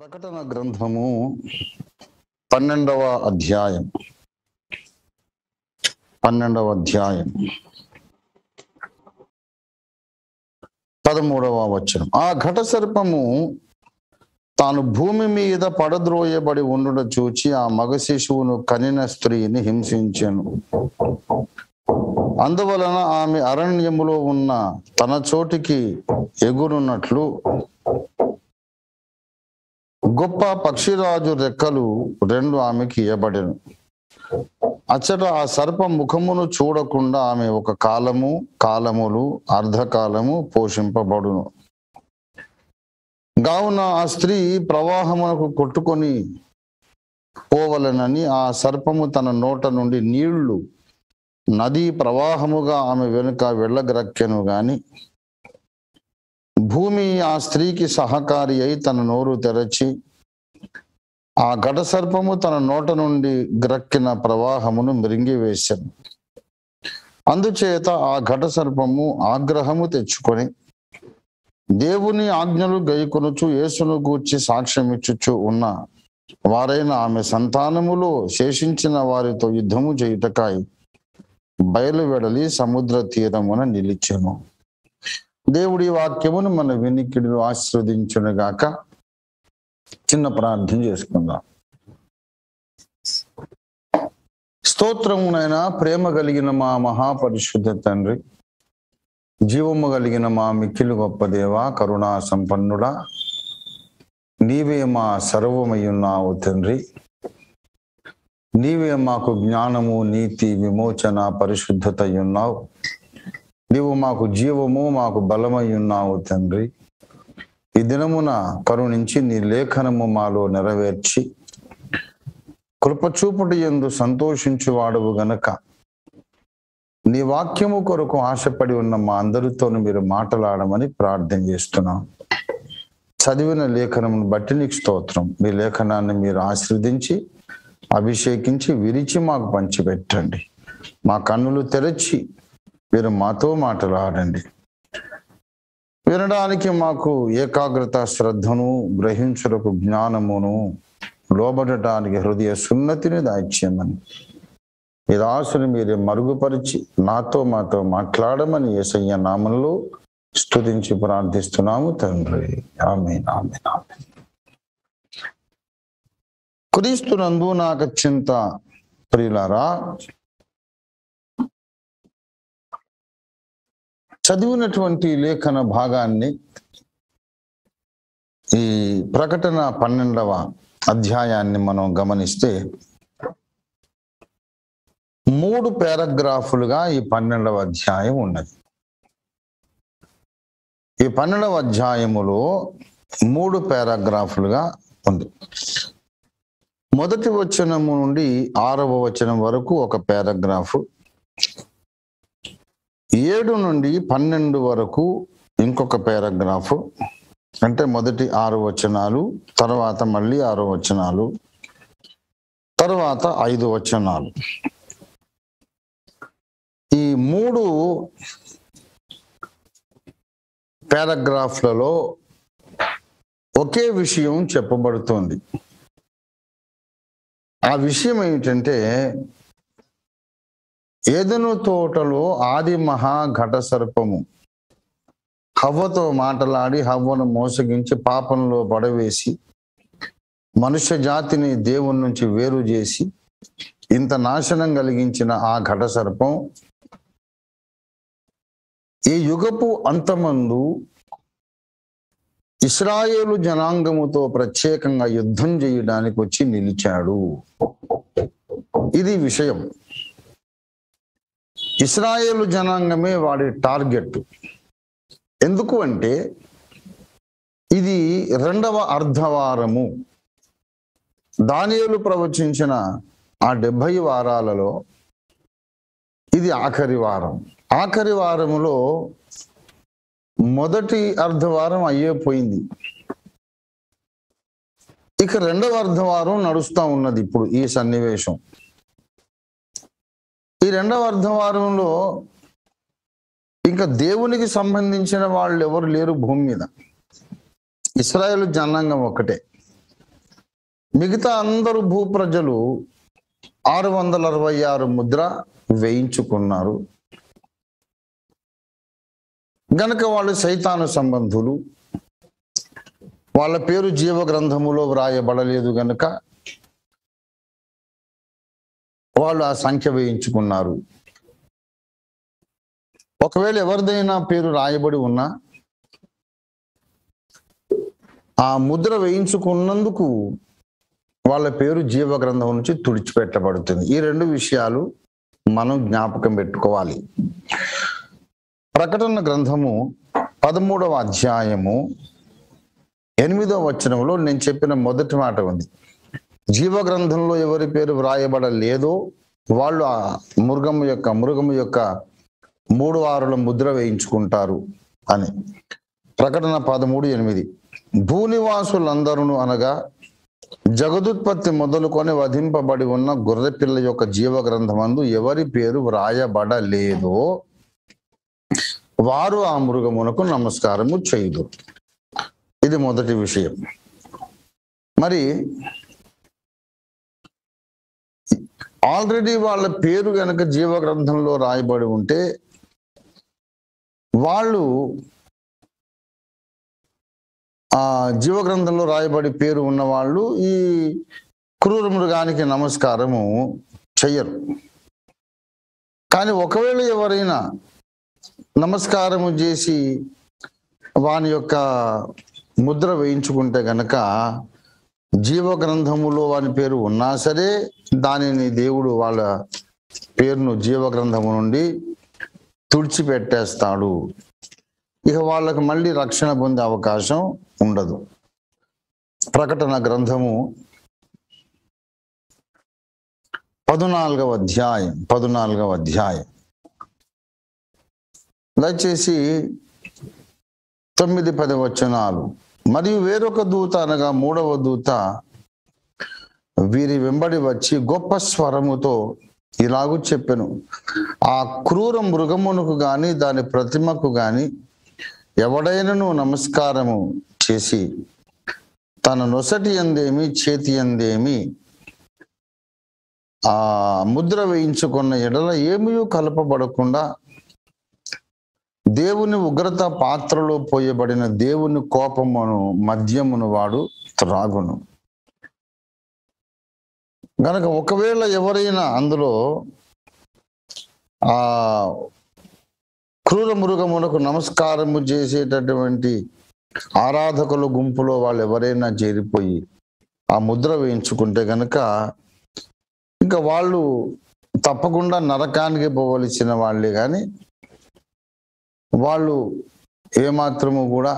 ప్రకటన గ్రంథము పన్నెండవ అధ్యాయం పన్నెండవ అధ్యాయం పదమూడవ వచనం ఆ ఘట సర్పము తాను భూమి మీద పడద్రోయబడి ఉండుట చూచి ఆ మగ శిశువును కనిన స్త్రీని హింసించాను అందువలన ఆమె అరణ్యములో ఉన్న తన చోటికి ఎగురున్నట్లు గొప్ప పక్షిరాజు రెక్కలు రెండు ఆమెకి ఇయ్యబడెను అచ్చట ఆ సర్ప ముఖమును చూడకుండా ఆమె ఒక కాలము కాలములు అర్ధకాలము పోషింపబడును కావున ఆ స్త్రీ ప్రవాహమునకు కొట్టుకొని పోవలనని ఆ సర్పము తన నోట నుండి నీళ్లు నదీ ప్రవాహముగా ఆమె వెనుక వెళ్ళగ్రక్కెను గాని భూమి ఆ స్త్రీకి సహకారి అయి తన నోరు తెరచి ఆ ఘట సర్పము తన నోట నుండి గ్రక్కిన ప్రవాహమును మృంగివేశాను అందుచేత ఆ ఘట సర్పము ఆగ్రహము తెచ్చుకొని దేవుని ఆజ్ఞలు గైకొనుచు యేసును గూర్చి సాక్ష్యం ఇచ్చుచు ఉన్న వారైన ఆమె సంతానములో శేషించిన వారితో యుద్ధము చేయుటకాయి బయలువెడలి సముద్ర తీరమున నిలిచెను దేవుడి వాక్యమును మన వినికిడిలో ఆశీర్వదించునుగాక చిన్న ప్రార్థన చేసుకుందాం స్తోత్రమునైనా ప్రేమ కలిగిన మా మహాపరిశుద్ధ తండ్రి జీవము కలిగిన మా మిక్కిలి గొప్ప దేవ కరుణా సంపన్నుడా నీవే మా సర్వమయ్యున్నావు తండ్రి నీవే మాకు జ్ఞానము నీతి విమోచన పరిశుద్ధత ఉన్నావు నీవు మాకు జీవము మాకు బలమై ఉన్నావు తండ్రి ఈ దినమున కరుణించి నీ లేఖనము మాలో నెరవేర్చి కృపచూపుటి ఎందు సంతోషించు వాడువు గనక నీ వాక్యము కొరకు ఆశపడి ఉన్న మా అందరితోనూ మీరు మాట్లాడమని ప్రార్థన చేస్తున్నాం చదివిన లేఖనమును బట్టి నీకు స్తోత్రం మీ లేఖనాన్ని మీరు ఆశీర్వదించి అభిషేకించి విరిచి మాకు పంచిపెట్టండి మా కన్నులు తెరచి మీరు మాతో మాట్లాడండి వినడానికి మాకు ఏకాగ్రత శ్రద్ధను గ్రహించుటకు జ్ఞానమును లోబడటానికి హృదయ సున్నతిని దాయిచ్యమని ఈ రాసుని మీరే మరుగుపరిచి నాతో మాతో మాట్లాడమని ఏసయ్య నామంలో స్తుతించి ప్రార్థిస్తున్నాము తండ్రి ఆమె ఆమె ఆమె క్రీస్తునందు నాకు చింత ప్రియులారా చదివినటువంటి లేఖన భాగాన్ని ఈ ప్రకటన పన్నెండవ అధ్యాయాన్ని మనం గమనిస్తే మూడు పారాగ్రాఫులుగా ఈ పన్నెండవ అధ్యాయం ఉన్నది ఈ పన్నెండవ అధ్యాయములో మూడు పారాగ్రాఫులుగా ఉంది మొదటి వచనము నుండి ఆరవ వచనం వరకు ఒక పారాగ్రాఫ్ ఏడు నుండి పన్నెండు వరకు ఇంకొక పారాగ్రాఫ్ అంటే మొదటి ఆరు వచనాలు తర్వాత మళ్ళీ ఆరు వచనాలు తర్వాత ఐదు వచనాలు ఈ మూడు పారాగ్రాఫ్లలో ఒకే విషయం చెప్పబడుతోంది ఆ విషయం ఏమిటంటే ఏదను తోటలో ఆది మహా ఘట సర్పము హవ్వతో మాటలాడి హవ్వను మోసగించి పాపంలో పడవేసి మనుష్య జాతిని దేవుని నుంచి వేరు చేసి ఇంత నాశనం కలిగించిన ఆ ఘట సర్పం ఈ యుగపు అంతమందు ఇస్రాయేలు జనాంగముతో ప్రత్యేకంగా యుద్ధం చేయడానికి వచ్చి నిలిచాడు ఇది విషయం ఇస్రాయేలు జనాంగమే వాడి టార్గెట్ ఎందుకు అంటే ఇది రెండవ అర్ధవారము దానియలు ప్రవచించిన ఆ డెబ్భై వారాలలో ఇది ఆఖరి వారం ఆఖరి వారములో మొదటి అర్ధవారం అయ్యే పోయింది ఇక రెండవ అర్ధవారం నడుస్తూ ఉన్నది ఇప్పుడు ఈ సన్నివేశం ఈ రెండవ అర్ధవారంలో ఇంకా దేవునికి సంబంధించిన వాళ్ళు ఎవరు లేరు భూమి మీద ఇస్రాయేల్ జనాంగం ఒకటే మిగతా అందరూ భూప్రజలు ఆరు వందల అరవై ఆరు ముద్ర వేయించుకున్నారు గనక వాళ్ళు సైతాను సంబంధులు వాళ్ళ పేరు జీవ గ్రంథములో వ్రాయబడలేదు గనుక వాళ్ళు ఆ సంఖ్య వేయించుకున్నారు ఒకవేళ ఎవరిదైనా పేరు రాయబడి ఉన్నా ఆ ముద్ర వేయించుకున్నందుకు వాళ్ళ పేరు జీవ గ్రంథం నుంచి తుడిచిపెట్టబడుతుంది ఈ రెండు విషయాలు మనం జ్ఞాపకం పెట్టుకోవాలి ప్రకటన గ్రంథము పదమూడవ అధ్యాయము ఎనిమిదవ వచనంలో నేను చెప్పిన మొదటి మాట ఉంది జీవ గ్రంథంలో ఎవరి పేరు వ్రాయబడలేదో వాళ్ళు ఆ మృగము యొక్క మృగము యొక్క మూడు వారుల ముద్ర వేయించుకుంటారు అని ప్రకటన పదమూడు ఎనిమిది భూనివాసులందరూ అనగా జగదుత్పత్తి మొదలుకొని వధింపబడి ఉన్న గొర్రెపిల్ల యొక్క జీవ గ్రంథమందు ఎవరి పేరు వ్రాయబడలేదో వారు ఆ మృగమునకు నమస్కారము చేయదు ఇది మొదటి విషయం మరి ఆల్రెడీ వాళ్ళ పేరు గనక జీవ గ్రంథంలో రాయబడి ఉంటే వాళ్ళు ఆ జీవ గ్రంథంలో రాయబడి పేరు ఉన్న వాళ్ళు ఈ క్రూర మృగానికి నమస్కారము చెయ్యరు కానీ ఒకవేళ ఎవరైనా నమస్కారము చేసి వాని యొక్క ముద్ర వేయించుకుంటే గనక జీవ గ్రంథములో వాని పేరు ఉన్నా సరే దానిని దేవుడు వాళ్ళ పేరును జీవ గ్రంథము నుండి తుడిచిపెట్టేస్తాడు ఇక వాళ్ళకి మళ్ళీ రక్షణ పొందే అవకాశం ఉండదు ప్రకటన గ్రంథము పదునాలుగవ అధ్యాయం పదునాలుగవ అధ్యాయం దయచేసి తొమ్మిది పది వచనాలు మరియు వేరొక దూత అనగా మూడవ దూత వీరి వెంబడి వచ్చి గొప్ప స్వరముతో ఇలాగూ చెప్పెను ఆ క్రూర మృగమునకు గాని దాని ప్రతిమకు గాని ఎవడైనను నమస్కారము చేసి తన నొసటి ఎందేమి చేతి ఎందేమి ఆ ముద్ర వేయించుకున్న ఎడల ఏమీ కలపబడకుండా దేవుని ఉగ్రత పాత్రలో పోయబడిన దేవుని కోపమును మద్యమును వాడు త్రాగును గనక ఒకవేళ ఎవరైనా అందులో ఆ క్రూర మృగమునకు నమస్కారము చేసేటటువంటి ఆరాధకుల గుంపులో వాళ్ళు ఎవరైనా చేరిపోయి ఆ ముద్ర వేయించుకుంటే గనక ఇంకా వాళ్ళు తప్పకుండా నరకానికి పోవలసిన వాళ్ళే కానీ వాళ్ళు ఏమాత్రము కూడా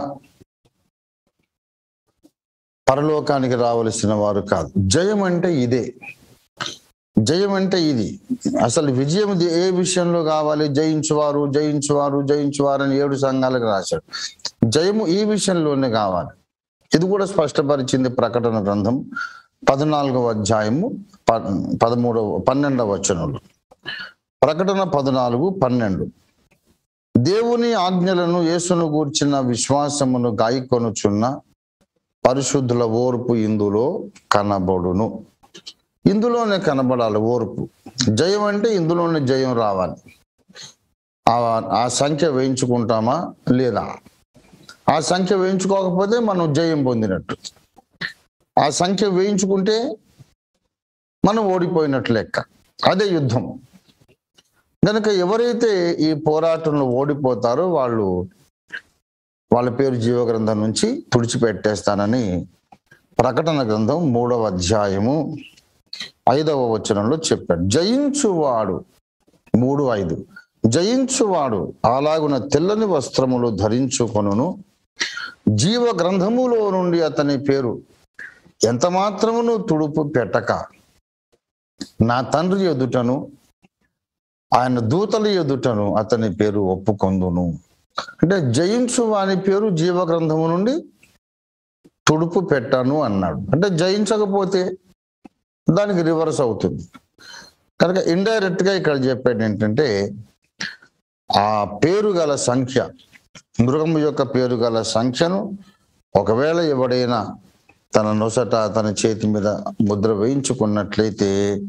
పరలోకానికి రావలసిన వారు కాదు జయం అంటే ఇదే జయం అంటే ఇది అసలు విజయం ది- ఏ విషయంలో కావాలి జయించువారు జయించువారు జయించువారు అని ఏడు సంఘాలకు రాశాడు జయము ఈ విషయంలోనే కావాలి ఇది కూడా స్పష్టపరిచింది ప్రకటన గ్రంథం పద్నాలుగవ అధ్యాయము ప- పదమూడవ పన్నెండవ వచనంలో ప్రకటన పద్నాలుగు పన్నెండు దేవుని ఆజ్ఞలను యేసును గూర్చిన విశ్వాసమును గాయకొనుచున్న పరిశుద్ధుల ఓర్పు ఇందులో కనబడును ఇందులోనే కనబడాలి ఓర్పు జయం అంటే ఇందులోనే జయం రావాలి ఆ ఆ సంఖ్య వేయించుకుంటామా లేదా ఆ సంఖ్య వేయించుకోకపోతే మనం జయం పొందినట్టు ఆ సంఖ్య వేయించుకుంటే మనం ఓడిపోయినట్లు లెక్క అదే యుద్ధం కనుక ఎవరైతే ఈ పోరాటంలో ఓడిపోతారో వాళ్ళు వాళ్ళ పేరు జీవగ్రంథం నుంచి తుడిచిపెట్టేస్తానని ప్రకటన గ్రంథం మూడవ అధ్యాయము ఐదవ వచనంలో చెప్పాడు జయించువాడు మూడు ఐదు జయించువాడు అలాగున తెల్లని వస్త్రములు ధరించుకొనును జీవ గ్రంథములో నుండి అతని పేరు ఎంత మాత్రమును తుడుపు పెట్టక నా తండ్రి ఎదుటను ఆయన దూతల ఎదుటను అతని పేరు ఒప్పుకొందును అంటే జయించు వాని పేరు జీవ గ్రంథము నుండి తుడుపు పెట్టాను అన్నాడు అంటే జయించకపోతే దానికి రివర్స్ అవుతుంది కనుక ఇండైరెక్ట్ గా ఇక్కడ చెప్పాడు ఏంటంటే ఆ పేరు గల సంఖ్య మృగము యొక్క పేరు గల సంఖ్యను ఒకవేళ ఎవడైనా తన నొసట తన చేతి మీద ముద్ర వేయించుకున్నట్లయితే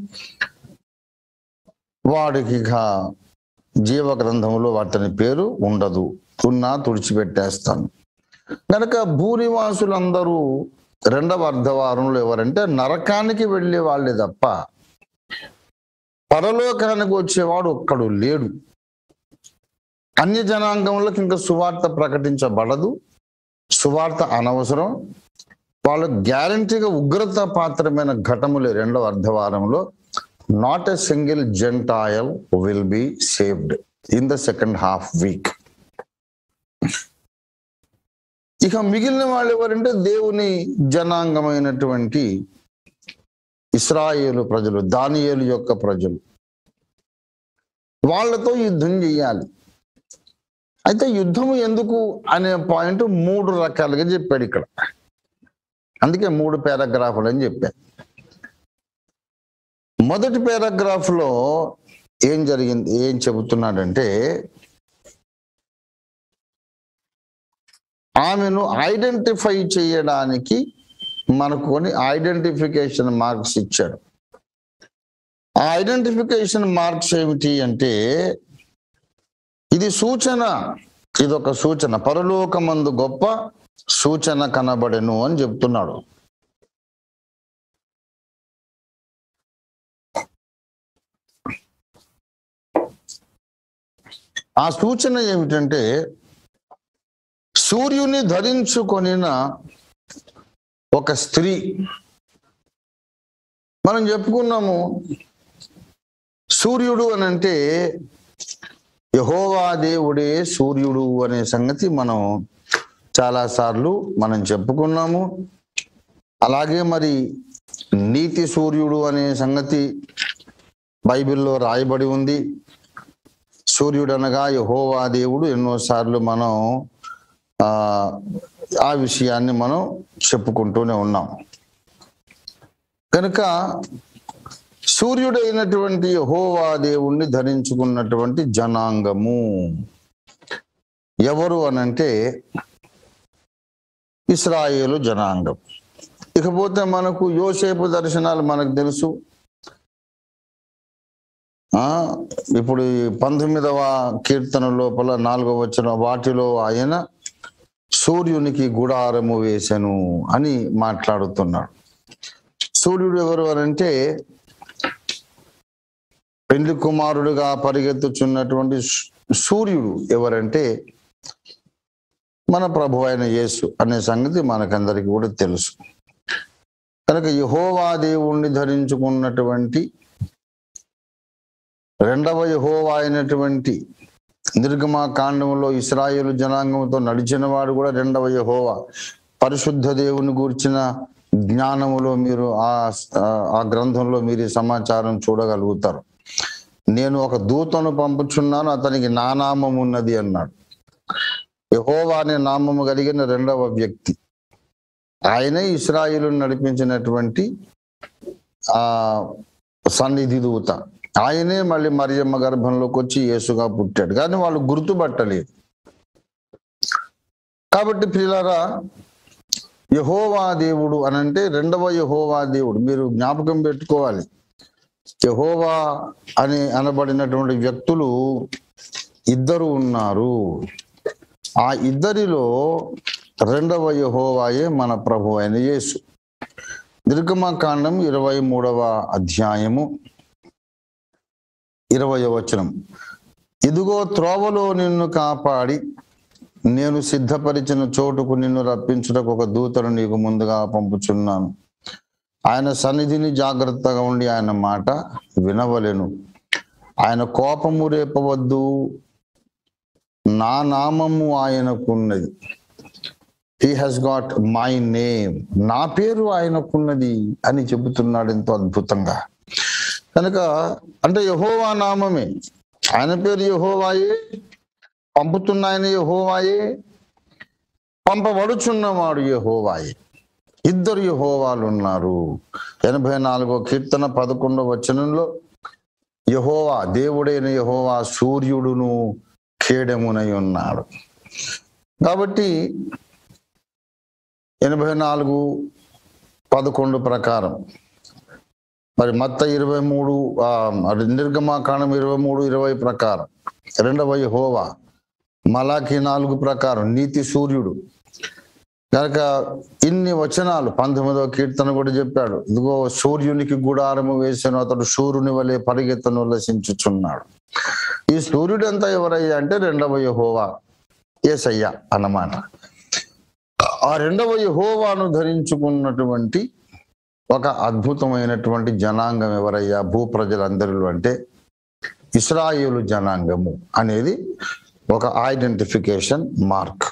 వాడికి ఇక జీవ గ్రంథంలో వాటిని పేరు ఉండదు ఉన్నా తుడిచిపెట్టేస్తాను కనుక భూనివాసులందరూ రెండవ అర్ధవారంలో ఎవరంటే నరకానికి వెళ్ళే వాళ్ళే తప్ప పరలోకానికి వచ్చేవాడు ఒక్కడు లేడు అన్య జనాంగంలోకి ఇంకా సువార్త ప్రకటించబడదు సువార్త అనవసరం వాళ్ళు గ్యారంటీగా ఉగ్రత పాత్రమైన ఘటములే రెండవ అర్ధవారంలో not a single gentile will be saved in the second half week ఇక మిగిలిన వాళ్ళు ఎవరంటే దేవుని జనాంగమైనటువంటి ఇస్రాయేలు ప్రజలు దానియేలు యొక్క ప్రజలు వాళ్ళతో యుద్ధం చేయాలి అయితే యుద్ధము ఎందుకు అనే పాయింట్ మూడు రకాలుగా చెప్పాడు ఇక్కడ అందుకే మూడు పారాగ్రాఫ్లు అని చెప్పాను మొదటి పారాగ్రాఫ్ లో ఏం జరిగింది ఏం చెబుతున్నాడంటే ఆమెను ఐడెంటిఫై చేయడానికి మనకు కొన్ని ఐడెంటిఫికేషన్ మార్క్స్ ఇచ్చాడు ఆ ఐడెంటిఫికేషన్ మార్క్స్ ఏమిటి అంటే ఇది సూచన ఇది ఒక సూచన పరలోకమందు గొప్ప సూచన కనబడెను అని చెప్తున్నాడు ఆ సూచన ఏమిటంటే సూర్యుని ధరించుకొనిన ఒక స్త్రీ మనం చెప్పుకున్నాము సూర్యుడు అని అంటే యహోవా దేవుడే సూర్యుడు అనే సంగతి మనం చాలా సార్లు మనం చెప్పుకున్నాము అలాగే మరి నీతి సూర్యుడు అనే సంగతి బైబిల్లో రాయబడి ఉంది సూర్యుడు అనగా యహోవా దేవుడు ఎన్నోసార్లు మనం ఆ ఆ విషయాన్ని మనం చెప్పుకుంటూనే ఉన్నాం కనుక సూర్యుడైనటువంటి యహోవా దేవుణ్ణి ధరించుకున్నటువంటి జనాంగము ఎవరు అనంటే ఇస్రాయేలు జనాంగం ఇకపోతే మనకు యోసేపు దర్శనాలు మనకు తెలుసు ఆ ఇప్పుడు ఈ పంతొమ్మిదవ కీర్తన లోపల నాలుగవ వచ్చిన వాటిలో ఆయన సూర్యునికి గుడారము వేసెను అని మాట్లాడుతున్నాడు సూర్యుడు ఎవరు అనంటే పెండ్లి కుమారుడుగా పరిగెత్తుచున్నటువంటి సూ- సూర్యుడు ఎవరంటే మన ప్రభు అయిన యేసు అనే సంగతి మనకందరికి కూడా తెలుసు కనుక యహోవా దేవుణ్ణి ధరించుకున్నటువంటి రెండవ యహోవా అయినటువంటి నిర్గమా కాండంలో ఇస్రాయేలు జనాంగంతో నడిచిన వాడు కూడా రెండవ యహోవా పరిశుద్ధ దేవుని గూర్చిన జ్ఞానములో మీరు ఆ ఆ గ్రంథంలో మీరు ఈ సమాచారం చూడగలుగుతారు నేను ఒక దూతను పంపుచున్నాను అతనికి నా నామం ఉన్నది అన్నాడు యహోవా అనే నామము కలిగిన రెండవ వ్యక్తి ఆయనే ఇస్రాయిలు నడిపించినటువంటి ఆ సన్నిధి దూత ఆయనే మళ్ళీ మరియమ్మ గర్భంలోకి వచ్చి యేసుగా పుట్టాడు కానీ వాళ్ళు గుర్తుపట్టలేదు కాబట్టి పిల్లరా యహోవా దేవుడు అని అంటే రెండవ యహోవా దేవుడు మీరు జ్ఞాపకం పెట్టుకోవాలి యహోవా అని అనబడినటువంటి వ్యక్తులు ఇద్దరు ఉన్నారు ఆ ఇద్దరిలో రెండవ యహోవాయే మన ప్రభు అయిన యేసు నిర్గమకాండం ఇరవై మూడవ అధ్యాయము ఇరవై వచనం ఇదిగో త్రోవలో నిన్ను కాపాడి నేను సిద్ధపరిచిన చోటుకు నిన్ను రప్పించుటకు ఒక దూతను నీకు ముందుగా పంపుచున్నాను ఆయన సన్నిధిని జాగ్రత్తగా ఉండి ఆయన మాట వినవలెను ఆయన కోపము రేపవద్దు నా నామము ఆయనకున్నది he has got my name నా పేరు ఆయనకున్నది అని చెబుతున్నాడు ఎంతో అద్భుతంగా కనుక అంటే యహోవా నామమే ఆయన పేరు యహోవాయే పంపుతున్న ఆయన యహోవాయే పంపబడుచున్నవాడు యహోవాయే ఇద్దరు యహోవాలు ఉన్నారు ఎనభై నాలుగో కీర్తన పదకొండవ వచనంలో యహోవా దేవుడైన యహోవా సూర్యుడును ఖేడమునై ఉన్నాడు కాబట్టి ఎనభై నాలుగు పదకొండు ప్రకారం మరి మత్త ఇరవై మూడు ఆ, అది నిర్గమాకాండం ఇరవై మూడు ఇరవై ప్రకారం రెండవ హోవా మలాకి నాలుగు ప్రకారం నీతి సూర్యుడు కనుక ఇన్ని వచనాలు పంతొమ్మిదవ కీర్తన కూడా చెప్పాడు ఇదిగో సూర్యునికి గుడారము వేసిన అతడు సూర్యుని వలె పరిగెత్తను ఉల్లసించుచున్నాడు ఈ సూర్యుడు ఎంత ఎవరయ్యా అంటే రెండవ యహోవా ఏసయ్య అన్నమాట ఆ రెండవ యహోవాను ధరించుకున్నటువంటి ఒక అద్భుతమైనటువంటి జనాంగం ఎవరయ్యా భూ ప్రజలందరిలో అంటే ఇస్రాయేలు జనాంగము అనేది ఒక ఐడెంటిఫికేషన్ మార్క్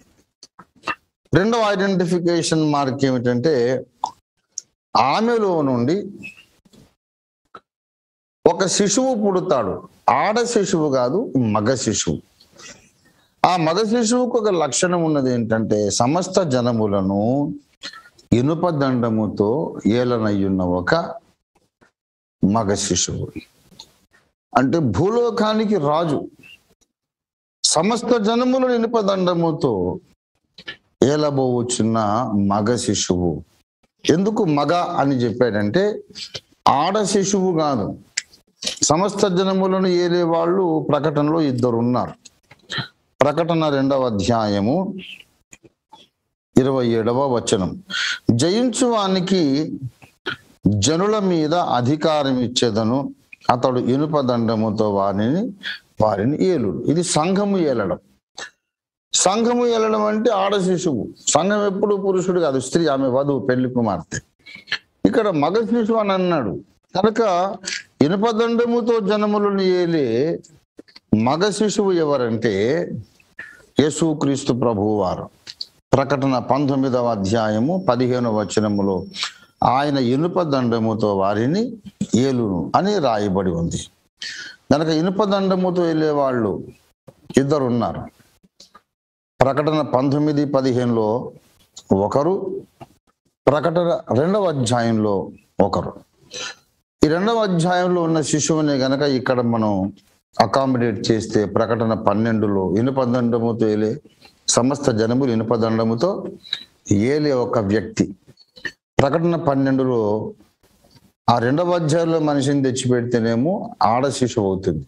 రెండవ ఐడెంటిఫికేషన్ మార్క్ ఏమిటంటే ఆమెలో నుండి ఒక శిశువు పుడతాడు ఆడ శిశువు కాదు మగ శిశువు ఆ మగ శిశువుకు ఒక లక్షణం ఉన్నది ఏంటంటే సమస్త జనములను ఇనుప దండముతో ఏలనయ్యున్న ఒక మగ శిశువు అంటే భూలోకానికి రాజు సమస్త జనములను ఇనుప దండముతో ఏలబోవచ్చున్న మగ శిశువు ఎందుకు మగ అని చెప్పాడంటే ఆడ శిశువు కాదు సమస్త జనములను ఏలే వాళ్ళు ప్రకటనలో ఇద్దరు ఉన్నారు ప్రకటన రెండవ అధ్యాయము ఇరవై ఏడవ వచనం జయించు వానికి జనుల మీద అధికారం ఇచ్చేదను అతడు ఇనుప దండముతో వారిని వారిని ఏలుడు ఇది సంఘము ఏలడం సంఘము ఏలడం అంటే ఆడ శిశువు సంఘం ఎప్పుడు పురుషుడు కాదు స్త్రీ ఆమె వధువు పెళ్లి కుమార్తె ఇక్కడ మగ శిశువు అని అన్నాడు కనుక ఇనుప దండముతో జనములను ఏలే మగ శిశువు ఎవరంటే యేసుక్రీస్తు ప్రభువు వారు ప్రకటన పంతొమ్మిదవ అధ్యాయము పదిహేను వచనములో ఆయన ఇనుప దండముతో వారిని ఏలును అని రాయబడి ఉంది కనుక ఇనుప దండముతో వెళ్ళే వాళ్ళు ఇద్దరు ఉన్నారు ప్రకటన పంతొమ్మిది పదిహేనులో ఒకరు ప్రకటన రెండవ అధ్యాయంలో ఒకరు ఈ రెండవ అధ్యాయంలో ఉన్న శిశువుని గనక ఇక్కడ మనం అకామిడేట్ చేస్తే ప్రకటన పన్నెండులో ఇనుపదండముతో ఏలే సమస్త జనములు ఇనుపదండముతో ఏలే ఒక వ్యక్తి ప్రకటన పన్నెండులో ఆ రెండవ అధ్యాయంలో మనిషిని తెచ్చిపెడితేనేమో ఆడ శిశువు అవుతుంది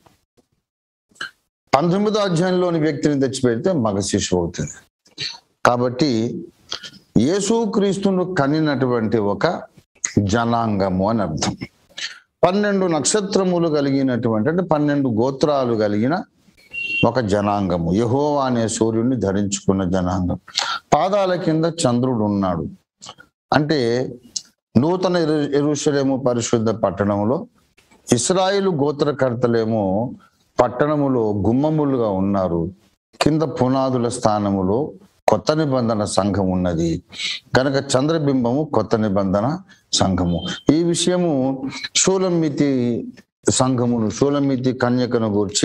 పంతొమ్మిదో అధ్యాయంలోని వ్యక్తిని తెచ్చిపెడితే మగ శిశువు అవుతుంది కాబట్టి యేసుక్రీస్తును కనినటువంటి ఒక జనాంగము అని అర్థం పన్నెండు నక్షత్రములు కలిగినటువంటి అంటే పన్నెండు గోత్రాలు కలిగిన ఒక జనాంగము యహోవా అనే సూర్యుడిని ధరించుకున్న జనాంగం పాదాల కింద చంద్రుడు ఉన్నాడు అంటే నూతన ఎరు- ఎరుషలేము పరిశుద్ధ పట్టణంలో ఇస్రాయిలు గోత్రకర్తలేమో పట్టణములో గుమ్మములుగా ఉన్నారు కింద పునాదుల స్థానములో కొత్త నిబంధన సంఘం ఉన్నది కనుక చంద్రబింబము కొత్త నిబంధన సంఘము ఈ విషయము షూలమితి సంఘమును షూలమితి కన్యకను గూర్చి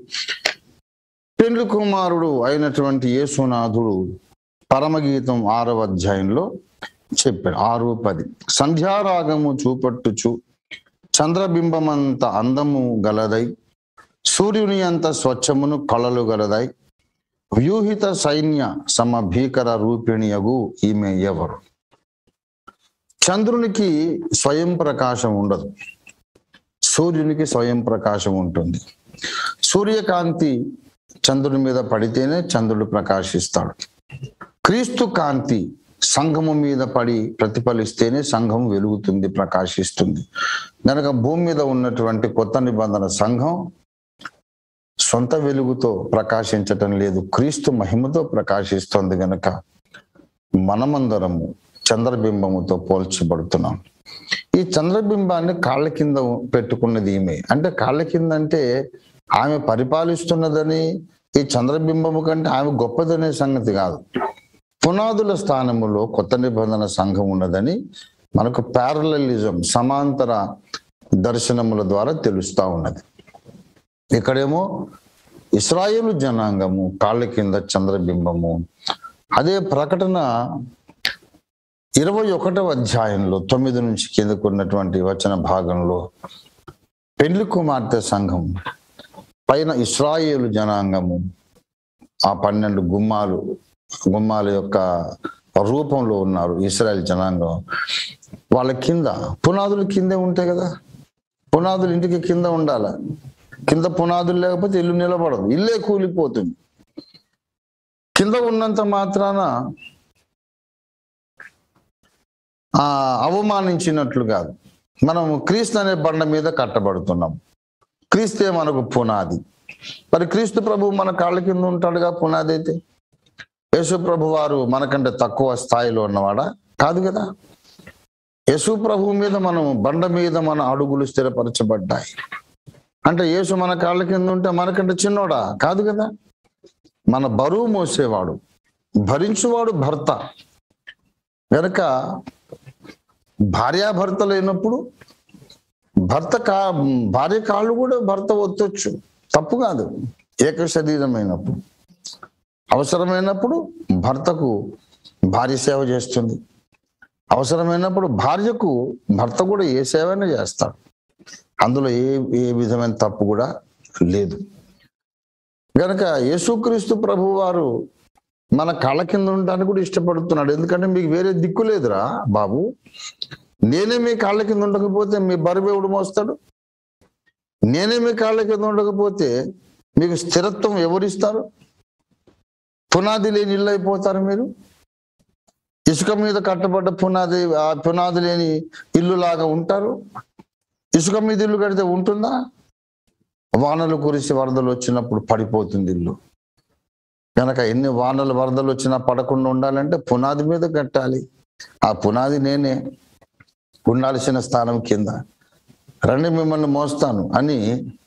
పెండ్లి కుమారుడు అయినటువంటి యేసునాథుడు పరమగీతం ఆరవ అధ్యాయంలో చెప్పాడు ఆరు పది సంధ్యారాగము చూపట్టుచు చంద్రబింబమంత అందము గలదై సూర్యుని అంత స్వచ్ఛమును కళలు గలదై వ్యూహిత సైన్య సమ భీకర రూపిణియగు ఈమె ఎవరు చంద్రునికి స్వయం ప్రకాశం ఉండదు సూర్యునికి స్వయం ప్రకాశం ఉంటుంది సూర్యకాంతి చంద్రుని మీద పడితేనే చంద్రుడు ప్రకాశిస్తాడు క్రీస్తు కాంతి సంఘము మీద పడి ప్రతిఫలిస్తేనే సంఘం వెలుగుతుంది ప్రకాశిస్తుంది గనక భూమి మీద ఉన్నటువంటి కొత్త నిబంధన సంఘం సొంత వెలుగుతో ప్రకాశించటం లేదు క్రీస్తు మహిమతో ప్రకాశిస్తోంది గనక మనమందరము చంద్రబింబముతో పోల్చబడుతున్నాం ఈ చంద్రబింబాన్ని కాళ్ళ కింద పెట్టుకున్నది ఈమె అంటే కాళ్ళ కింద అంటే ఆమె పరిపాలిస్తున్నదని ఈ చంద్రబింబము కంటే ఆమె గొప్పదనే సంగతి కాదు పునాదుల స్థానములో కొత్త నిబంధన సంఘం ఉన్నదని మనకు ప్యారలలిజం సమాంతర దర్శనముల ద్వారా తెలుస్తా ఉన్నది ఇక్కడేమో ఇస్రాయేలు జనాంగము కాళ్ళ కింద చంద్రబింబము అదే ప్రకటన ఇరవై ఒకటవ అధ్యాయంలో తొమ్మిది నుంచి కిందకు ఉన్నటువంటి వచన భాగంలో పెండ్లి కుమార్తె సంఘం పైన ఇస్రాయేలు జనాంగము ఆ పన్నెండు గుమ్మాలు గుమ్మాల యొక్క రూపంలో ఉన్నారు ఇస్రాయల్ జనాంగం వాళ్ళ కింద పునాదులు కిందే ఉంటాయి కదా పునాదులు ఇంటికి కింద ఉండాలి కింద పునాదులు లేకపోతే ఇల్లు నిలబడదు ఇల్లే కూలిపోతుంది కింద ఉన్నంత మాత్రాన ఆ అవమానించినట్లు కాదు మనం క్రీస్తు అనే బండ మీద కట్టబడుతున్నాం క్రీస్తే మనకు పునాది మరి క్రీస్తు ప్రభు మన కాళ్ళ కింద ఉంటాడుగా పునాది అయితే యేసు ప్రభు వారు మనకంటే తక్కువ స్థాయిలో ఉన్నవాడా కాదు కదా యేసు ప్రభు మీద మనం బండ మీద మన అడుగులు స్థిరపరచబడ్డాయి అంటే యేసు మన కాళ్ళ కింద ఉంటే మనకంటే చిన్నోడా కాదు కదా మన బరువు మోసేవాడు భరించువాడు భర్త గనక భార్యాభర్త లేనప్పుడు భర్త కా భార్య కాళ్ళు కూడా భర్త ఒత్తొచ్చు తప్పు కాదు ఏక శరీరమైనప్పుడు అవసరమైనప్పుడు భర్తకు భార్య సేవ చేస్తుంది అవసరమైనప్పుడు భార్యకు భర్త కూడా ఏ సేవైనా చేస్తాడు అందులో ఏ ఏ విధమైన తప్పు కూడా లేదు గనక యేసుక్రీస్తు ప్రభు వారు మన కళ్ళ కింద ఉండడానికి కూడా ఇష్టపడుతున్నాడు ఎందుకంటే మీకు వేరే దిక్కు లేదురా బాబు నేనే మీ కాళ్ళ కింద ఉండకపోతే మీ బరువు ఎవడు మోస్తాడు నేనే మీ కాళ్ళ కింద ఉండకపోతే మీకు స్థిరత్వం ఎవరిస్తారు పునాది లేని ఇల్లు అయిపోతారు మీరు ఇసుక మీద కట్టబడ్డ పునాది ఆ పునాది లేని ఇల్లు లాగా ఉంటారు ఇసుక మీద ఇల్లు కడితే ఉంటుందా వానలు కురిసి వరదలు వచ్చినప్పుడు పడిపోతుంది ఇల్లు కనుక ఎన్ని వానలు వరదలు వచ్చినా పడకుండా ఉండాలంటే పునాది మీద కట్టాలి ఆ పునాది నేనే ఉండాల్సిన స్థానం కింద రండి మిమ్మల్ని మోస్తాను అని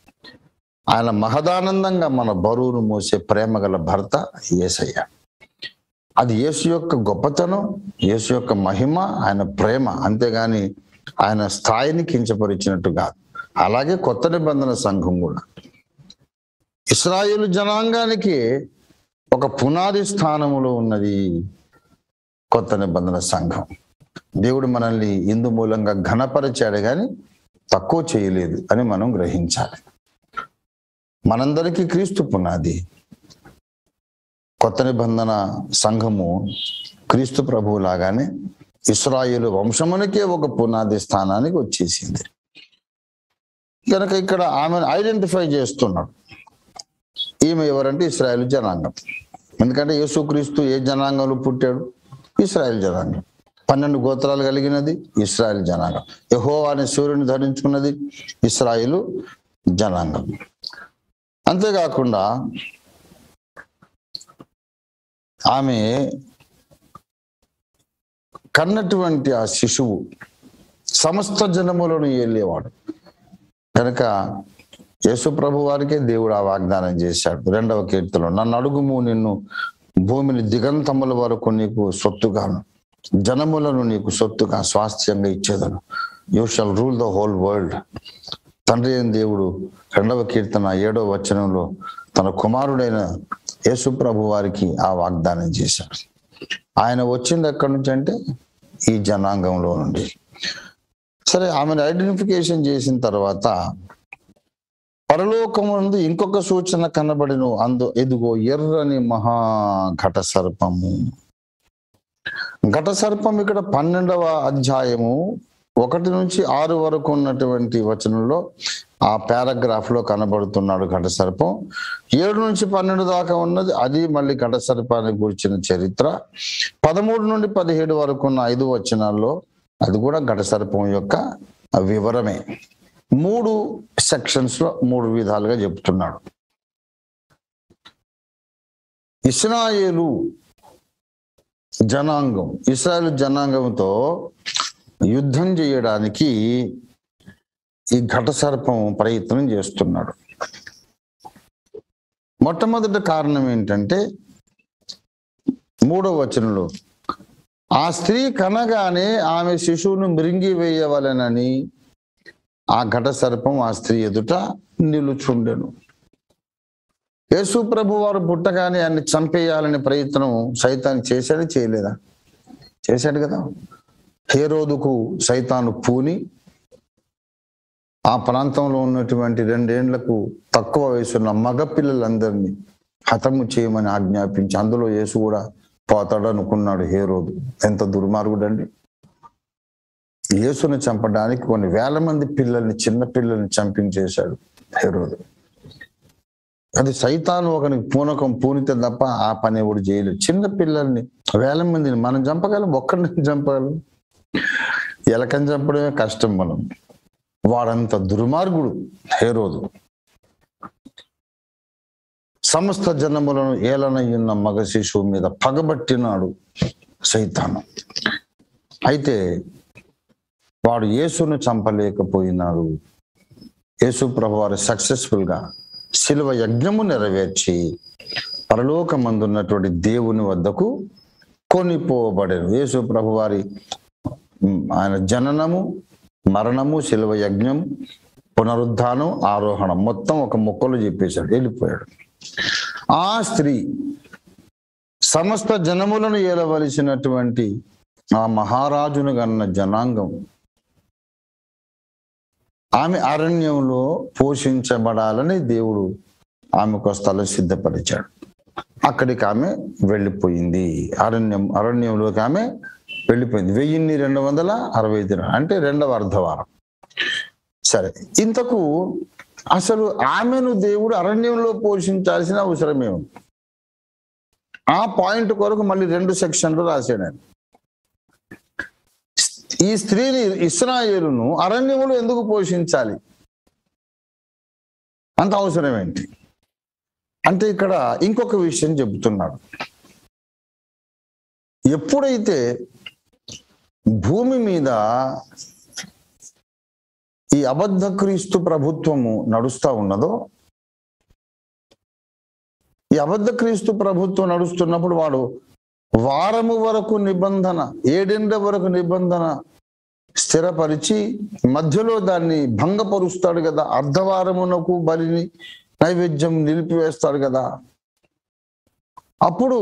ఆయన మహదానందంగా మన బరువును మోసే ప్రేమ గల భర్త యేసయ్య అది యేసు యొక్క గొప్పతనం యేసు యొక్క మహిమ ఆయన ప్రేమ అంతేగాని ఆయన స్థాయిని కించపరిచినట్టు కాదు అలాగే కొత్త నిబంధన సంఘం కూడా ఇస్రాయేలు జనాంగానికి ఒక పునాది స్థానములో ఉన్నది కొత్త నిబంధన సంఘం దేవుడు మనల్ని ఇందు మూలంగా ఘనపరిచాడు కానీ తక్కువ చేయలేదు అని మనం గ్రహించాలి మనందరికీ క్రీస్తు పునాది కొత్త నిబంధన సంఘము క్రీస్తు ప్రభువు లాగానే ఇస్రాయేలు వంశమునికే ఒక పునాది స్థానానికి వచ్చేసింది కనుక ఇక్కడ ఆమెను ఐడెంటిఫై చేస్తున్నాడు ఈమె ఎవరంటే ఇస్రాయేల్ జనాంగం ఎందుకంటే యేసుక్రీస్తు ఏ జనాంగంలో పుట్టాడు ఇస్రాయేల్ జనాంగం పన్నెండు గోత్రాలు కలిగినది ఇస్రాయేల్ జనాంగం యహో అనే సూర్యుని ధరించుకున్నది ఇస్రాయేలు జనాంగం అంతేకాకుండా ఆమె కన్నటువంటి ఆ శిశువు సమస్త జనములను ఏలేవాడు కనుక యేసు ప్రభు వారికే దేవుడు ఆ వాగ్దానం చేశాడు రెండవ కీర్తనలో నన్ను అడుగుము నిన్ను భూమిని దిగంతముల వరకు నీకు సొత్తుగాను జనములను నీకు సొత్తుగా స్వాస్థ్యంగా ఇచ్చేదను you shall rule the whole world తండ్రి అయిన దేవుడు రెండవ కీర్తన ఏడవ వచనంలో తన కుమారుడైన యేసు ప్రభు వారికి ఆ వాగ్దానం చేశాడు ఆయన వచ్చింది ఎక్కడి నుంచి అంటే ఈ జనాంగంలో నుండి సరే ఆమెను ఐడెంటిఫికేషన్ చేసిన తర్వాత పరలోకముందు ఇంకొక సూచన కనబడిన అందు ఎదుగో ఎర్రని మహా ఘట సర్పము ఘట సర్పం ఇక్కడ పన్నెండవ అధ్యాయము ఒకటి నుంచి ఆరు వరకు ఉన్నటువంటి వచనంలో ఆ పారాగ్రాఫ్ లో కనబడుతున్నాడు ఘట సర్పం ఏడు నుంచి పన్నెండు దాకా ఉన్నది అది మళ్ళీ ఘట సర్పానికి గురించిన చరిత్ర పదమూడు నుండి పదిహేడు వరకు ఉన్న ఐదు వచనాల్లో అది కూడా ఘట సర్పం యొక్క వివరమే మూడు సెక్షన్స్ లో మూడు విధాలుగా చెప్తున్నాడు ఇస్రాయేలు జనాంగం ఇస్రాయేల్ జనాంగంతో యుద్ధం చేయడానికి ఈ ఘట సర్పం ప్రయత్నం చేస్తున్నాడు మొట్టమొదటి కారణం ఏంటంటే మూడవ వచనంలో ఆ స్త్రీ కనగానే ఆమె శిశువును మృంగి వేయవలెనని ఆ ఘట సర్పం ఆ స్త్రీ ఎదుట నిలుచుండెను యేసు ప్రభు వారు పుట్టగానే ఆయన్ని చంపేయాలనే ప్రయత్నం సైతాన్ని చేశాడు చేయలేదా చేశాడు కదా హేరోదుకు సైతాను పూని ఆ ప్రాంతంలో ఉన్నటువంటి రెండేండ్లకు తక్కువ వయసున్న మగ పిల్లలందరినీ హతము చేయమని ఆజ్ఞాపించి అందులో యేసు కూడా పోతాడు అనుకున్నాడు హేరోదు ఎంత దుర్మార్గుడండి యేసుని చంపడానికి కొన్ని వేల మంది పిల్లల్ని చిన్న పిల్లల్ని చంపించేశాడు హెరోదు అది సైతాను ఒకనికి పూనకం పూనితే తప్ప ఆ పని ఎవడు చేయలేదు చిన్న పిల్లల్ని వేల మందిని మనం చంపగలం ఒక్కడిని చంపగలం ఎలకని చంపడమే కష్టం మనం వాడంత దుర్మార్గుడు హేరోదు సమస్త జనములను ఏలనయ్యున్న మగ శిశువు మీద పగబట్టినాడు సైతాను అయితే వాడు యేసును చంపలేకపోయినాడు యేసు ప్రభు వారు సక్సెస్ఫుల్ గా శిలువ యజ్ఞము నెరవేర్చి పరలోకమందున్నటువంటి దేవుని వద్దకు కొనిపోబడారు యేసు ప్రభు వారి ఉమ్, ఆయన జననము మరణము శిలువ యజ్ఞం పునరుద్ధానం ఆరోహణం మొత్తం ఒక ముక్కలు చెప్పేశాడు వెళ్ళిపోయాడు ఆ స్త్రీ సమస్త జనములను ఏలవలసినటువంటి ఆ మహారాజును గన్న జనాంగం ఆమె అరణ్యంలో పోషించబడాలని దేవుడు ఆమెకు స్థలం సిద్ధపరిచాడు అక్కడికి ఆమె వెళ్ళిపోయింది అరణ్యం అరణ్యంలోకి ఆమె వెళ్ళిపోయింది వెయ్యిన్ని రెండు వందల అరవై ఐదు అంటే రెండవ అర్ధవారం సరే ఇంతకు అసలు ఆమెను దేవుడు అరణ్యంలో పోషించాల్సిన అవసరమే ఉంది ఆ పాయింట్ కొరకు మళ్ళీ రెండు సెక్షన్లు రాశాడు ఆయన. ఈ స్త్రీని ఇస్రాయేలును అరణ్యములు ఎందుకు పోషించాలి అంత అవసరం ఏంటి అంటే ఇక్కడ ఇంకొక విషయం చెబుతున్నాడు ఎప్పుడైతే భూమి మీద ఈ అబద్ధ క్రీస్తు ప్రభుత్వము నడుస్తా ఉన్నదో ఈ అబద్ధ క్రీస్తు ప్రభుత్వం నడుస్తున్నప్పుడు వాడు వారము వరకు నిబంధన ఏడెండ్ల వరకు నిబంధన స్థిరపరిచి మధ్యలో దాన్ని భంగపరుస్తాడు కదా అర్ధవారమునకు బలిని నైవేద్యం నిలిపివేస్తాడు కదా అప్పుడు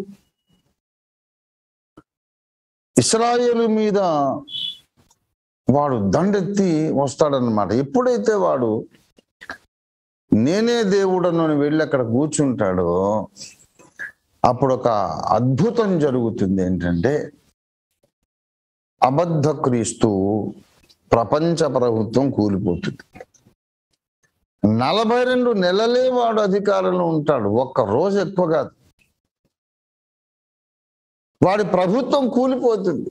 ఇస్రాయేలు మీద వాడు దండెత్తి వస్తాడనమాట ఎప్పుడైతే వాడు నేనే దేవుడను అని వెళ్ళి అక్కడ కూర్చుంటాడో అప్పుడు ఒక అద్భుతం జరుగుతుంది ఏంటంటే అబద్ధ క్రీస్తు ప్రపంచ ప్రభుత్వం కూలిపోతుంది నలభై రెండు నెలలే వాడు అధికారంలో ఉంటాడు ఒక్క రోజు ఎక్కువ కాదు వాడి ప్రభుత్వం కూలిపోతుంది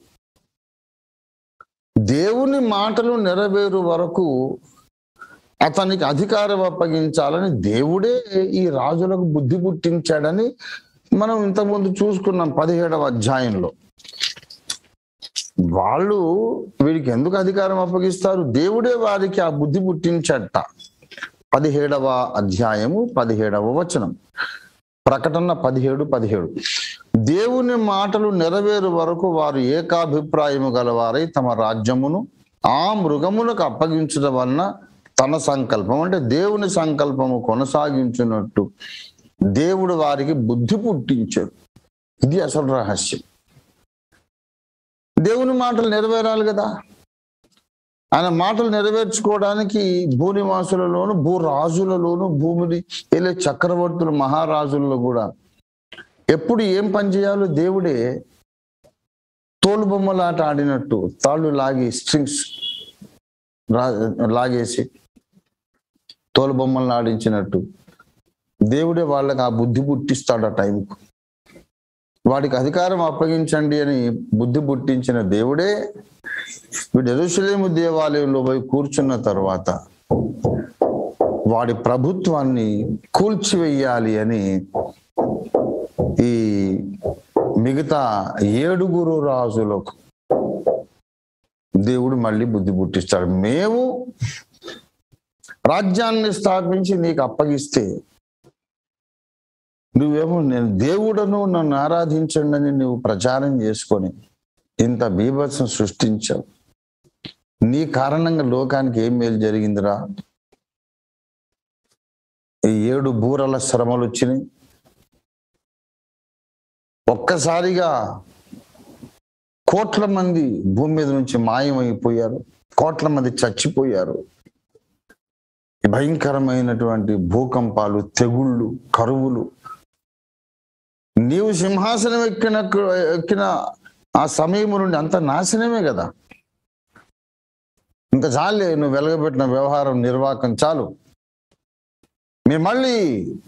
దేవుని మాటలు నెరవేరు వరకు అతనికి అధికారం అప్పగించాలని దేవుడే ఈ రాజులకు బుద్ధి పుట్టించాడని మనం ఇంతకుముందు చూసుకున్నాం పదిహేడవ అధ్యాయంలో వాళ్ళు వీడికి ఎందుకు అధికారం అప్పగిస్తారు దేవుడే వారికి ఆ బుద్ధి పుట్టించట పదిహేడవ అధ్యాయము పదిహేడవ వచనం ప్రకటన పదిహేడు పదిహేడు దేవుని మాటలు నెరవేరు వరకు వారు ఏకాభిప్రాయము గలవారై తమ రాజ్యమును ఆ మృగములకు అప్పగించడం వలన తన సంకల్పం అంటే దేవుని సంకల్పము కొనసాగించినట్టు దేవుడు వారికి బుద్ధి పుట్టించాడు ఇది అసలు రహస్యం దేవుని మాటలు నెరవేరాలి కదా ఆయన మాటలు నెరవేర్చుకోవడానికి భూనివాసులలోను భూరాజులలోను భూమిని వెళ్ళే చక్రవర్తులు మహారాజుల్లో కూడా ఎప్పుడు ఏం పని చేయాలో దేవుడే తోలు బొమ్మలాట ఆడినట్టు తాళ్ళు లాగి స్ట్రింగ్స్ లాగేసి తోలు బొమ్మలను ఆడించినట్టు దేవుడే వాళ్ళకి ఆ బుద్ధి పుట్టిస్తాడు ఆ టైంకు వాడికి అధికారం అప్పగించండి అని బుద్ధి పుట్టించిన దేవుడే వీడు ఎరుసలేము దేవాలయంలో పోయి కూర్చున్న తర్వాత వాడి ప్రభుత్వాన్ని కూల్చివేయాలి అని ఈ మిగతా ఏడుగురు రాజులకు దేవుడు మళ్ళీ బుద్ధి పుట్టిస్తాడు మేము రాజ్యాన్ని స్థాపించి నీకు అప్పగిస్తే నువ్వేమో నేను దేవుడను నన్ను ఆరాధించండి అని నువ్వు ప్రచారం చేసుకొని ఇంత బీభత్సం సృష్టించావు నీ కారణంగా లోకానికి ఏం మేలు జరిగిందిరా ఈ ఏడు బూరల శ్రమలు వచ్చినాయి ఒక్కసారిగా కోట్ల మంది భూమి మీద నుంచి మాయమైపోయారు కోట్ల మంది చచ్చిపోయారు భయంకరమైనటువంటి భూకంపాలు తెగుళ్ళు కరువులు నీవు సింహాసనం ఎక్కిన ఎక్కిన ఆ సమయం నుండి అంత నాశనమే కదా ఇంకా చాలే నువ్వు వెలగబెట్టిన వ్యవహారం నిర్వాహకం చాలు మీరు మళ్ళీ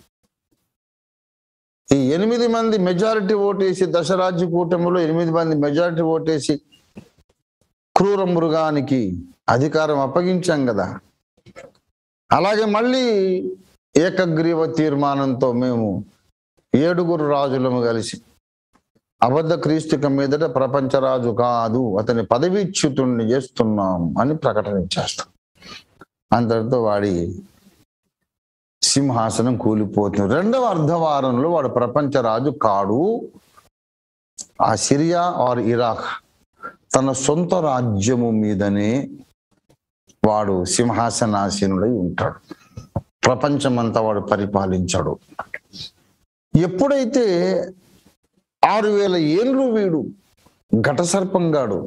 ఈ ఎనిమిది మంది మెజారిటీ ఓటేసి దశరాజ్య కూటమిలో ఎనిమిది మంది మెజారిటీ ఓటేసి క్రూర మృగానికి అధికారం అప్పగించాం కదా అలాగే మళ్ళీ ఏకగ్రీవ తీర్మానంతో మేము ఏడుగురు రాజులము కలిసి అబద్ధ క్రీస్తుక మీదట ప్రపంచరాజు కాదు అతని పదవీచ్యుతుణ్ణి చేస్తున్నాం అని ప్రకటన ఇచ్చేస్తాం అంతటితో వాడి సింహాసనం కూలిపోతుంది రెండవ అర్ధవారంలో వాడు ప్రపంచరాజు కాడు ఆ సిరియా ఆర్ ఇరాక్ తన సొంత రాజ్యము మీదనే వాడు సింహాసనాసీనుడై ఉంటాడు ప్రపంచమంతా వాడు పరిపాలించాడు ఎప్పుడైతే ఆరు వేల ఏళ్ళు వీడు ఘటసర్పంగాడు